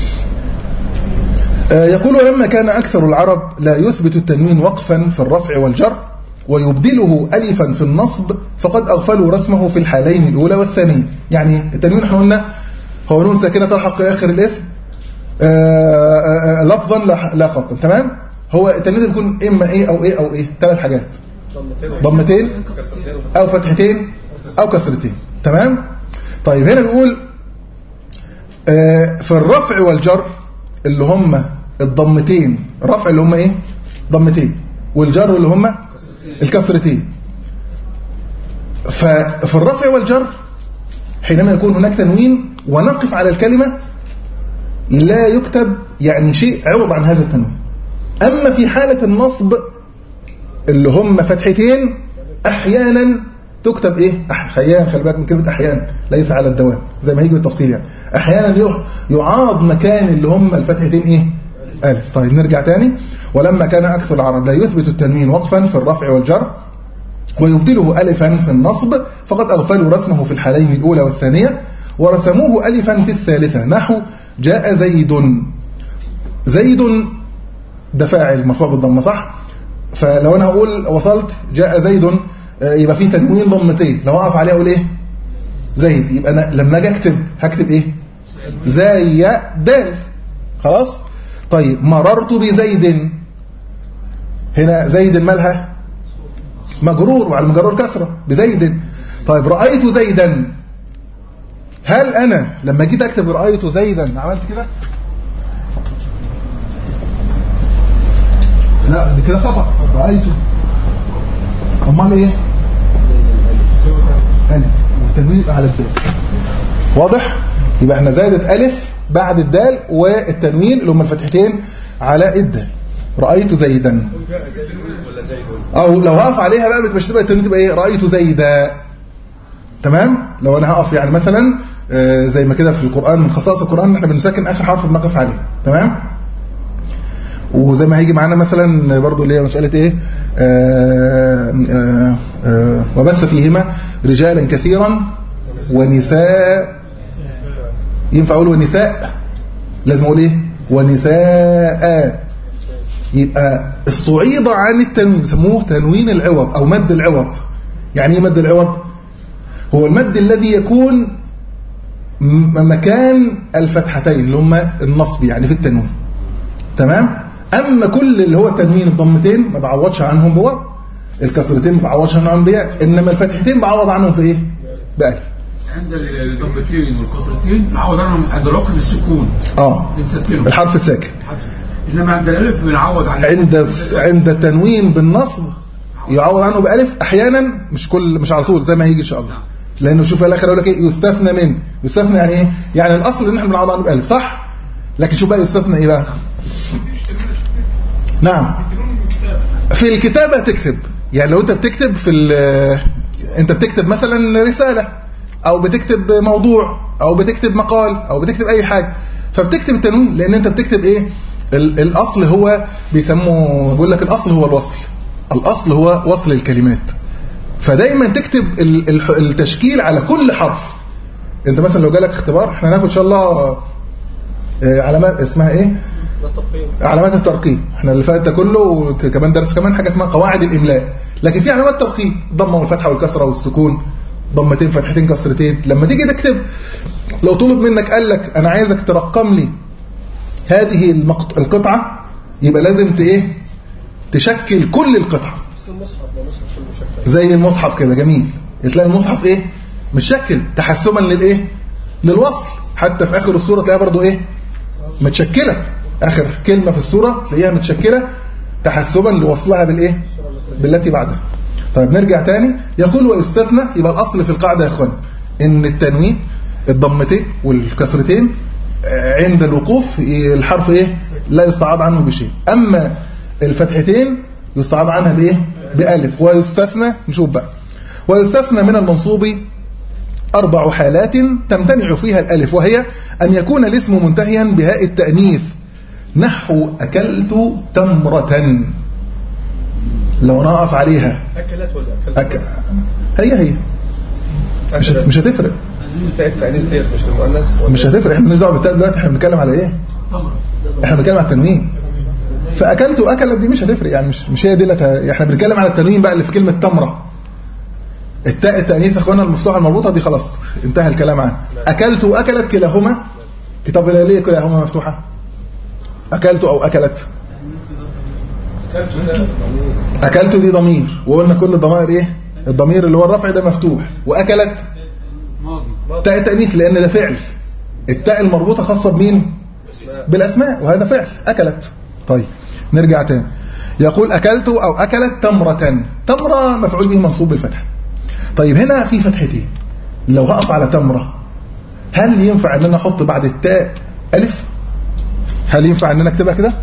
[SPEAKER 2] آه، يقول ولما كان أكثر العرب لا يثبت التنوين وقفا في الرفع والجر ويبدله ألفا في النصب فقد أغفلوا رسمه في الحالين الأولى والثانية يعني التنوين احنا قلنا هو نون ساكنة تلحق آخر الاسم آه، آه، آه، لفظا لا لا خطا تمام هو التنوين بيكون إما إيه أو إيه أو إيه ثلاث حاجات ضمتين أو فتحتين أو كسرتين تمام طيب هنا بيقول آه، في الرفع والجر اللي هم الضمتين رفع اللي هم ايه ضمتين والجر اللي هم الكسرتين ففي الرفع والجر حينما يكون هناك تنوين ونقف على الكلمة لا يكتب يعني شيء عوض عن هذا التنوين أما في حالة النصب اللي هم فتحتين أحيانا تكتب إيه أحيانا خلي بالك من كلمة أحيانا ليس على الدوام زي ما هيجي بالتفصيل يعني أحيانا يع- يعاض مكان اللي هم الفتحتين إيه ألف طيب نرجع تاني ولما كان أكثر العرب لا يثبت التنوين وقفا في الرفع والجر ويبدله ألفا في النصب فقد أغفلوا رسمه في الحالين الأولى والثانية ورسموه ألفا في الثالثة نحو جاء زيد زيد ده فاعل مرفوع بالضمه صح فلو انا اقول وصلت جاء زيد آه، يبقى في تنوين ضمتين لو اقف عليه اقول ايه زيد يبقى انا لما اجي اكتب هكتب ايه زي دال خلاص طيب مررت بزيد هنا زيد مالها مجرور وعلى المجرور كسره بزيد طيب رايت زيدا هل انا لما جيت اكتب رايت زيدا عملت كده لا دي كده خطأ رأيته أمال إيه ألف والتنوين يبقى على الدال واضح يبقى احنا زادت ألف بعد الدال والتنوين اللي هم الفتحتين على الدال رأيت زيدا
[SPEAKER 3] ولا زيد
[SPEAKER 2] او لو هقف عليها بقى بتبقى تبقى التنوين تبقى ايه رأيت زيدا تمام لو انا هقف يعني مثلا آه، زي ما كده في القرآن من خصائص القرآن ان احنا بنسكن اخر حرف بنقف عليه تمام وزي ما هيجي معانا مثلا برضو اللي هي مسألة ايه آه آه آه وبث فيهما رجالا كثيرا ونساء ينفع اقول ونساء لازم اقول ايه ونساء يبقى استعيض عن التنوين يسموه تنوين العوض او مد العوض يعني ايه مد العوض هو المد الذي يكون م- مكان الفتحتين اللي هما النصب يعني في التنوين تمام اما كل اللي هو تنوين الضمتين ما بعوضش عنهم بواو الكسرتين ما بعوضش عنهم بياء انما الفتحتين بعوض عنهم في ايه بالف
[SPEAKER 8] عند الضمتين والكسرتين نعوض عنهم ادراك بالسكون
[SPEAKER 2] اه
[SPEAKER 8] بنسكنهم
[SPEAKER 2] الحرف الساكن
[SPEAKER 8] انما عند الالف بنعوض عن
[SPEAKER 2] عند عند التنوين بالنصب يعوض عنه بألف أحيانا مش كل مش على طول زي ما هيجي إن شاء الله لأنه شوف في الآخر يقول لك إيه يستثنى من يستثنى يعني إيه يعني الأصل إن إحنا بنعوض عنه بألف صح لكن شوف بقى يستثنى إيه بقى نعم في الكتابة تكتب يعني لو أنت بتكتب في ال- أنت بتكتب مثلا رسالة أو بتكتب موضوع أو بتكتب مقال أو بتكتب أي حاجة فبتكتب التنوين لأن أنت بتكتب إيه ال- الأصل هو بيسموه بيقول لك الأصل هو الوصل الأصل هو وصل الكلمات فدايما تكتب ال- الح- التشكيل على كل حرف انت مثلا لو جالك اختبار احنا هناخد ان شاء الله آه، علامات اسمها ايه علامات الترقيم احنا اللي فات ده كله وك- كمان درس كمان حاجه اسمها قواعد الاملاء لكن في علامات ترقيم ضمه والفتحه والكسره والسكون ضمتين فتحتين كسرتين لما تيجي تكتب لو طلب منك قال لك انا عايزك ترقم لي هذه المقط... القطعه يبقى لازم ت ايه تشكل كل القطعه
[SPEAKER 3] بس المصحف ما مصحف كله مشكل
[SPEAKER 2] زي المصحف كده جميل تلاقي المصحف ايه متشكل تحسبا للايه للوصل حتى في اخر السوره تلاقيها برضو ايه متشكله اخر كلمه في السوره تلاقيها متشكله تحسبا لوصلها بالايه بالتي بعدها طيب نرجع تاني يقول واستثنى يبقى الاصل في القاعده يا اخوان ان التنوين الضمتين والكسرتين آه، عند الوقوف ي- الحرف ايه لا يستعاض عنه بشيء اما الفتحتين يستعاض عنها بايه بالف ويستثنى نشوف بقى ويستثنى من المنصوب أربع حالات تمتنع فيها الألف وهي أن يكون الاسم منتهيا بهاء التأنيث نحو أكلت تمرة لو نقف عليها
[SPEAKER 3] اكلت ولا اكلت
[SPEAKER 2] أك... هي هي مش
[SPEAKER 3] أكلت.
[SPEAKER 2] مش هتفرق
[SPEAKER 3] تاء التأنيث ديت مش المؤنث ولا
[SPEAKER 2] مش هتفرق احنا مالناش دعوه بالتاء دلوقتي احنا بنتكلم على ايه احنا بنتكلم على التنوين فاكلت واكلت دي مش هتفرق يعني مش مش هي دي اللي هت- احنا بنتكلم على التنوين بقى اللي في كلمه تمره التاء التانيث يا اخوانا المفتوحه المربوطه دي خلاص انتهى الكلام عنها اكلت واكلت كلاهما طب ليه كلاهما مفتوحه اكلت او اكلت اكلت دي ضمير وقلنا كل الضمائر ايه الضمير اللي هو الرفع ده مفتوح واكلت
[SPEAKER 8] ماضي
[SPEAKER 2] تاء التأنيث لأن ده فعل التاء المربوطة خاصة بمين بالأسماء وهذا فعل أكلت طيب نرجع تاني يقول أكلت أو أكلت تمرة تمرة مفعول به منصوب بالفتح طيب هنا في فتحتين لو هقف على تمرة هل ينفع ان انا احط بعد التاء ألف هل ينفع ان انا اكتبها كده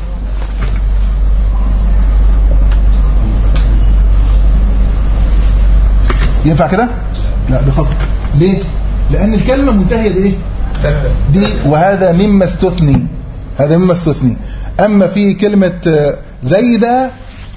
[SPEAKER 2] ينفع كده لا بخط ليه لان الكلمه منتهيه بايه دي وهذا مما استثني هذا مما استثني اما في كلمه آه، زيدا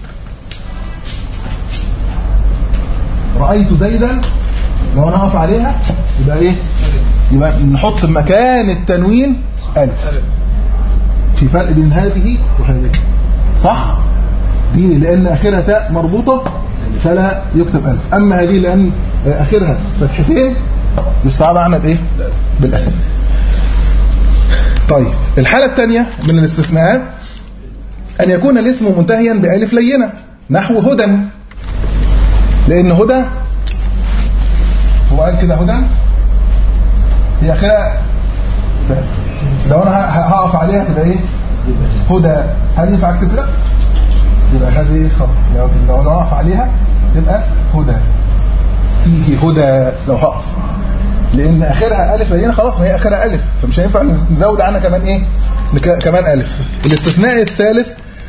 [SPEAKER 2] رايت زيدا لو انا اقف عليها يبقى ايه يبقى نحط مكان التنوين الف في فرق بين هذه وهذه صح دي لان اخرها تاء مربوطه فلا يكتب الف اما هذه لان اخرها فتحتين يستعاض عنها بايه بالالف طيب الحاله الثانيه من الاستثناءات ان يكون الاسم منتهيا بالف لينه نحو هدى لان هدى هو قال كده هدى هي اخرها لو انا ه- هقف عليها تبقى ايه هدى هل ينفع اكتب كده يبقى هذه خطأ لو لو انا اقف عليها تبقى هدى فيه هدى لو هقف لان اخرها الف لينه خلاص ما هي اخرها الف فمش هينفع نزود عنها كمان ايه نك- كمان الف الاستثناء الثالث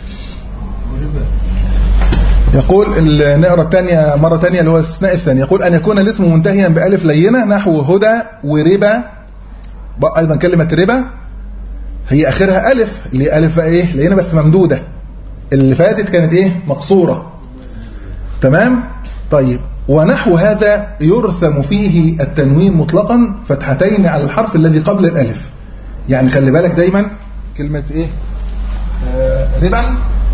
[SPEAKER 2] يقول ال- نقرا الثانيه مره ثانيه اللي هو الاستثناء الثاني يقول ان يكون الاسم منتهيا بالف لينه نحو هدى وربا بقى ايضا كلمه ربا هي اخرها الف اللي هي الف بقى ايه لينه بس ممدوده اللي فاتت كانت ايه مقصوره تمام طيب ونحو هذا يرسم فيه التنوين مطلقا فتحتين على الحرف الذي قبل الالف يعني خلي بالك دايما كلمه ايه آه ربا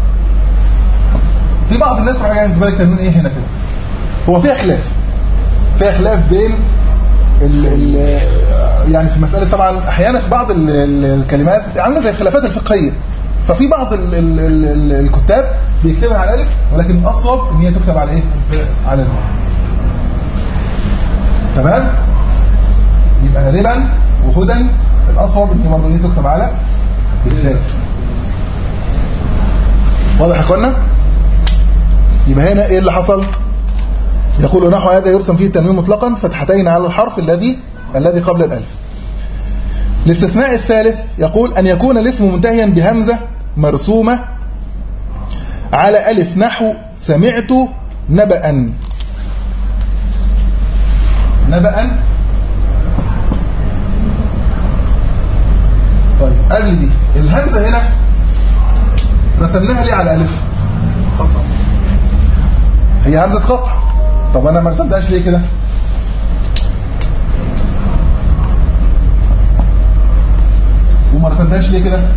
[SPEAKER 2] في بعض الناس راح ياخد بالك تنوين ايه هنا كده هو فيها خلاف فيها خلاف بين ال ال يعني في مسألة طبعا أحيانا في بعض ال ال الكلمات عاملة زي الخلافات الفقهية ففي بعض ال ال ال ال الكتاب بيكتبها على الألف ولكن الأصوب إن هي تكتب على إيه؟ على الباء تمام؟ يبقى ربا وهدى الأصوب إن برضه إيه تكتب على الدال واضح يا اخوانا؟ يبقى هنا ايه اللي حصل يقول نحو هذا يرسم فيه التنوين مطلقا فتحتين على الحرف الذي الذي قبل الالف الاستثناء الثالث يقول ان يكون الاسم منتهيا بهمزه مرسومه على الف نحو سمعت نبأ نبأ طيب قبل دي الهمزه هنا رسمناها ليه على الف هي همزة قطع طب انا ما رسمتهاش ليه كده وما رسمتهاش ليه كده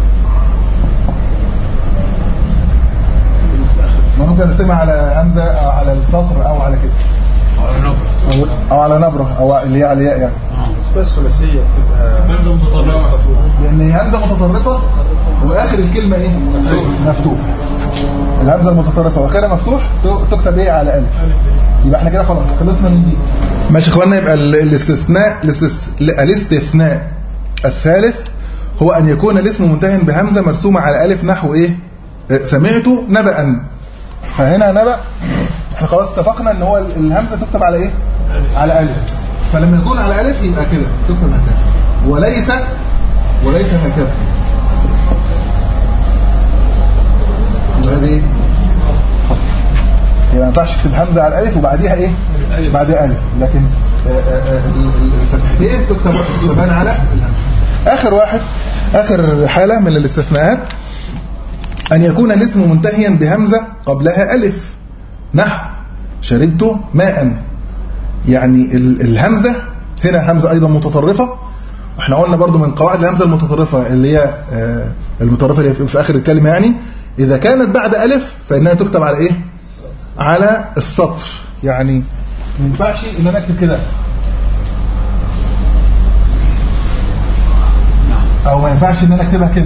[SPEAKER 2] ما ممكن ارسمها على همزة أو على السطر او على كده أو, او على نبرة او اللي هي على الياء يعني
[SPEAKER 3] اسمها الثلاثيه بتبقى
[SPEAKER 7] همزه متطرفه
[SPEAKER 2] لان هي همزة متطرفة واخر الكلمة ايه مفتوح الهمزة المتطرفة واخرها مفتوح تكتب ايه على الف يبقى احنا كده خلاص خلصنا من دي ماشي يا اخوانا يبقى ال- الاستثناء الاستث- الاستثناء الثالث هو ان يكون الاسم منتهى بهمزه مرسومه على الف نحو ايه آه، سمعت نبأ فهنا نبأ احنا خلاص اتفقنا ان هو ال- الهمزه تكتب على ايه على الف فلما يكون على الف يبقى كده تكتب هكذا وليس وليس هكذا يبقى دي يبقى ما ينفعش تكتب همزه على الالف وبعديها ايه بعدها الف لكن آه، آه، آه، الفتحتين تكتب تكتبان على الهمزه اخر واحد اخر حاله من الاستثناءات ان يكون الاسم منتهيا بهمزه قبلها الف نحو شربت ماء يعني ال- الهمزه هنا همزه ايضا متطرفه احنا قلنا برضو من قواعد الهمزه المتطرفه اللي هي آه، المتطرفه اللي في- في اخر الكلمه يعني اذا كانت بعد الف فانها تكتب على ايه على السطر يعني ما ينفعش ان انا اكتب كده او ما ينفعش ان انا اكتبها كده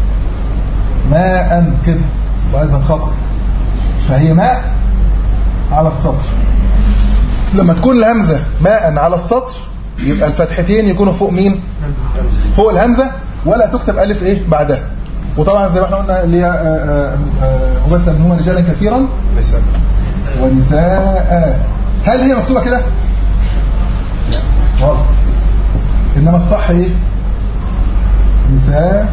[SPEAKER 2] ماء كده وايضا خطا فهي ماء على السطر لما تكون الهمزه ماء على السطر يبقى الفتحتين يكونوا فوق مين فوق الهمزه ولا تكتب الف ايه بعدها وطبعا زي ما احنا قلنا اللي هي آه، آه، آه، وبث منهما رجالا كثيرا
[SPEAKER 3] نساء
[SPEAKER 2] ونساء هل هي مكتوبة كده؟ غلط إنما الصح إيه؟ نساء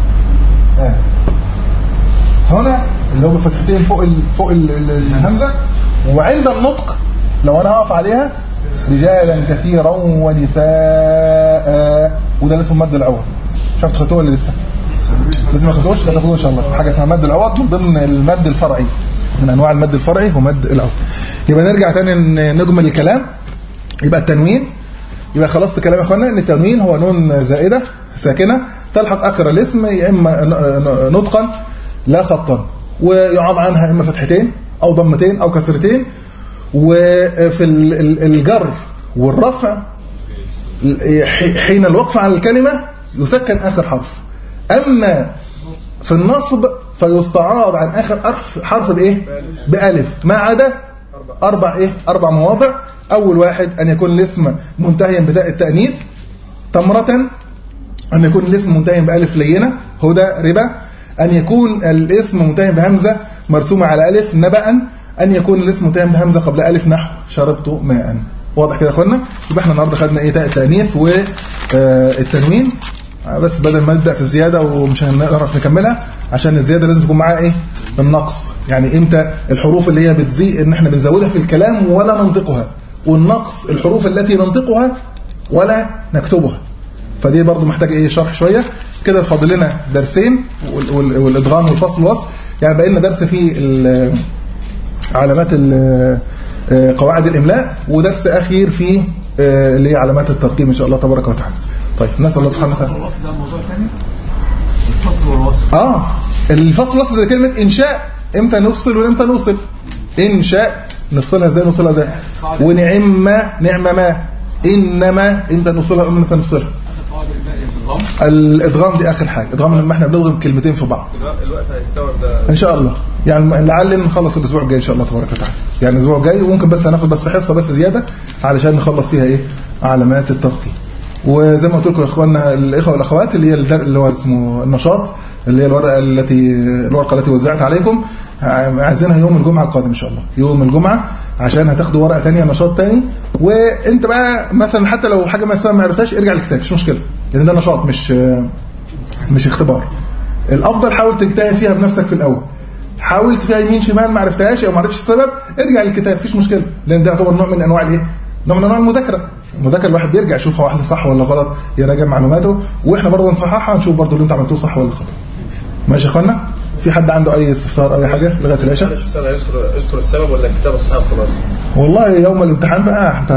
[SPEAKER 2] هنا اللي هو بفتحتين فوق ال... فوق ال... ال- الهمزة وعند النطق لو أنا هقف عليها رجالا كثيرا ونساء وده اللي اسمه مد العوض مش عارف تخطوه ولا لسه؟ لسه ما خدوش لا تاخدوه ان شاء الله حاجه اسمها مد العوض من ضمن المد الفرعي من انواع المد الفرعي هو مد العوض يبقى نرجع تاني ن- نجمل الكلام يبقى التنوين يبقى خلصت كلام يا اخوانا ان التنوين هو نون زائده ساكنه تلحق اخر الاسم يا اما ن- ن- نطقا لا خطا ويعاد عنها اما فتحتين او ضمتين او كسرتين وفي ال- ال- الجر والرفع ح- حين الوقف على الكلمة يسكن آخر حرف أما في النصب فيستعاض عن آخر حرف حرف بإيه؟ بألف ما عدا أربع إيه؟ أربع مواضع أول واحد أن يكون الاسم منتهيا بتاء التأنيث تمرة أن يكون الاسم منتهيا بألف لينة هدى ربا أن يكون الاسم منتهي بهمزة مرسومة على ألف نبأ ان يكون الاسم متهم بهمزه قبل الف نحو شربت ماء واضح كده يا اخوانا يبقى احنا النهارده خدنا ايه تاء التانيث والتنوين بس بدل ما نبدا في الزياده ومش هنعرف نكملها عشان الزياده لازم تكون معاها ايه النقص يعني امتى الحروف اللي هي بتزيد ان احنا بنزودها في الكلام ولا ننطقها والنقص الحروف التي ننطقها ولا نكتبها فدي برضو محتاج ايه شرح شويه كده فاضل لنا درسين وال- وال- والادغام والفصل والوصل يعني بقى لنا درس في ال- علامات ال- آه، قواعد الاملاء ودرس اخير في آه، اللي هي علامات الترقيم ان شاء الله تبارك وتعالى طيب نسال الله سبحانه وتعالى
[SPEAKER 8] الوصل ده موضوع ثاني الفصل والوصل
[SPEAKER 2] اه الفصل والوصل زي كلمه انشاء امتى نفصل وامتى نوصل انشاء نفصلها ازاي نوصلها ازاي ونعم ما نعم ما انما امتى نوصلها وامتى نفصلها
[SPEAKER 8] قواعد الإملاء النظام
[SPEAKER 2] الادغام دي اخر حاجه ادغام لما احنا بنضغم كلمتين في بعض
[SPEAKER 3] الوقت- الوقت هيستوعب ده
[SPEAKER 2] ان شاء الله يعني لعل نخلص الاسبوع الجاي ان شاء الله تبارك وتعالى يعني الاسبوع الجاي وممكن بس هناخد بس حصه بس زياده علشان نخلص فيها ايه علامات الترقيم وزي ما قلت لكم يا اخواننا الاخوه والاخوات اللي هي الدر- اللي هو اسمه النشاط اللي هي الورقه التي الورقه التي وزعت عليكم عايزينها يوم الجمعه القادم ان شاء الله يوم الجمعه عشان هتاخدوا ورقه ثانيه نشاط ثاني وانت بقى مثلا حتى لو حاجه مثلا ما عرفتهاش ارجع للكتاب مش مشكله لان ده نشاط مش مش اختبار الافضل حاول تجتهد فيها بنفسك في الاول حاولت فيها يمين شمال ما عرفتهاش او ما عرفتش السبب ارجع للكتاب مفيش مشكله لان ده يعتبر نوع من انواع الايه نوع من انواع المذاكره المذاكره الواحد بيرجع يشوف هو واحد صح ولا غلط يراجع معلوماته واحنا برضه نصححها نشوف برضه اللي انت عملتوه صح ولا خطا ماشي يا اخوانا في حد عنده اي استفسار او اي حاجه لغايه العشاء
[SPEAKER 3] معلش بس انا يذكر يذكر السبب ولا الكتاب اصحاب خلاص
[SPEAKER 2] والله يوم الامتحان بقى انت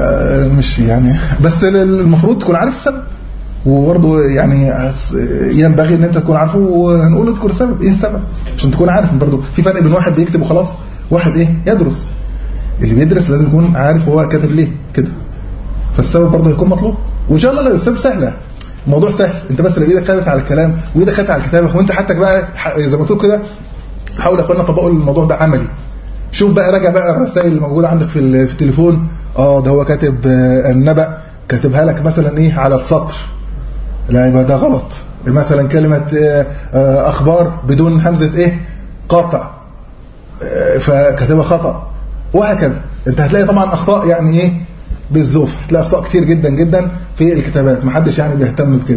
[SPEAKER 2] مش يعني بس المفروض تكون عارف السبب وبرضه يعني أس- ينبغي ان انت تكون عارفه وهنقول اذكر السبب ايه السبب عشان تكون عارف برضه في فرق بين واحد بيكتب وخلاص واحد ايه يدرس اللي بيدرس لازم يكون عارف هو كاتب ليه كده فالسبب برضه هيكون مطلوب وان شاء الله السبب سهله الموضوع سهل انت بس لو ايدك خدت على الكلام وايدك خدت على الكتابه وانت حتى بقى ح- زي ما قلت كده حاول يا اخوانا طبقوا الموضوع ده عملي شوف بقى راجع بقى الرسائل اللي موجوده عندك في ال- في التليفون اه ده هو كاتب آه، النبأ كاتبها لك مثلا ايه على السطر لا يبقى ده غلط مثلا كلمة آه، آه، أخبار بدون همزة إيه قاطع آه، فكاتبها خطأ وهكذا أنت هتلاقي طبعا أخطاء يعني إيه بالزوف هتلاقي أخطاء كتير جدا جدا في الكتابات محدش يعني بيهتم بكده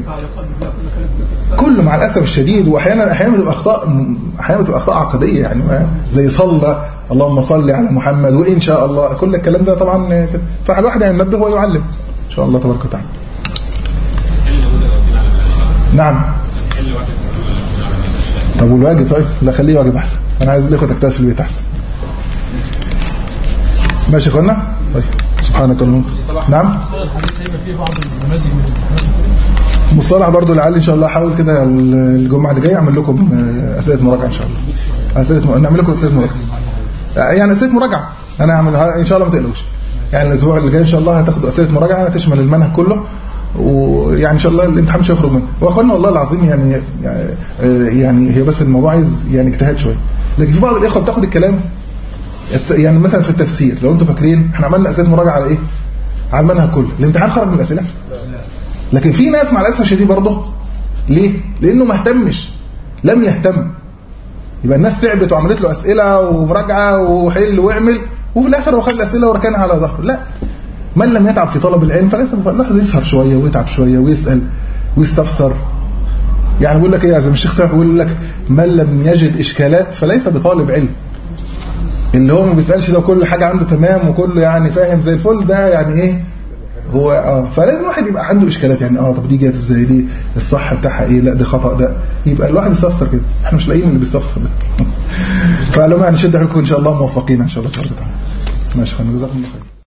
[SPEAKER 2] كله مع الاسف الشديد واحيانا احيانا بتبقى اخطاء احيانا بتبقى اخطاء عقديه يعني ما- زي صلى اللهم صل على محمد وان شاء الله كل الكلام ده طبعا فالواحد يعني ينبه ويعلم ان شاء الله تبارك وتعالى نعم طب والواجب طيب لا خليه واجب احسن انا عايز الاخوه تجتهد في البيت احسن ماشي يا اخوانا طيب سبحانك اللهم نعم
[SPEAKER 9] الحديث هيبقى فيه بعض النماذج من
[SPEAKER 2] مصطلح برضو لعل ان شاء الله احاول كده الجمعه اللي جايه اعمل لكم آه، اسئله مراجعه ان شاء الله اسئله م... نعمل لكم اسئله مراجعه آه، يعني اسئله مراجعه انا هعملها ان شاء الله ما تقلقوش يعني الاسبوع اللي جاي ان شاء الله هتاخدوا اسئله مراجعه تشمل المنهج كله ويعني ان شاء الله الامتحان مش هيخرج منه واخوانا والله العظيم يعني يعني, آه، يعني هي بس الموضوع عايز يعني اجتهاد شويه لكن في بعض الاخوه بتاخد الكلام الس- يعني مثلا في التفسير لو انتم فاكرين احنا عملنا اسئله مراجعه على ايه على المنهج كله الامتحان خرج من الاسئله لكن في ناس مع الاسف الشديد برضه ليه؟ لانه ما اهتمش لم يهتم يبقى الناس تعبت وعملت له اسئله ومراجعه وحل واعمل وفي الاخر هو خد الاسئله وركنها على ظهره لا من لم يتعب في طلب العلم فليس بطالب. الواحد يسهر شويه ويتعب شويه ويسال ويستفسر يعني بيقول لك ايه زي ما الشيخ سامح بيقول لك من لم يجد اشكالات فليس بطالب علم اللي هو ما بيسالش ده كل حاجه عنده تمام وكله يعني فاهم زي الفل ده يعني ايه هو اه فلازم الواحد يبقى عنده اشكالات يعني اه طب دي جت ازاي دي الصح بتاعها ايه لا ده خطا ده يبقى الواحد يستفسر كده احنا مش لاقيين اللي بيستفسر ده فلو ما هنشد حيلكم ان شاء الله موفقين ان شاء الله تعالى ماشي خلينا جزاكم الله خير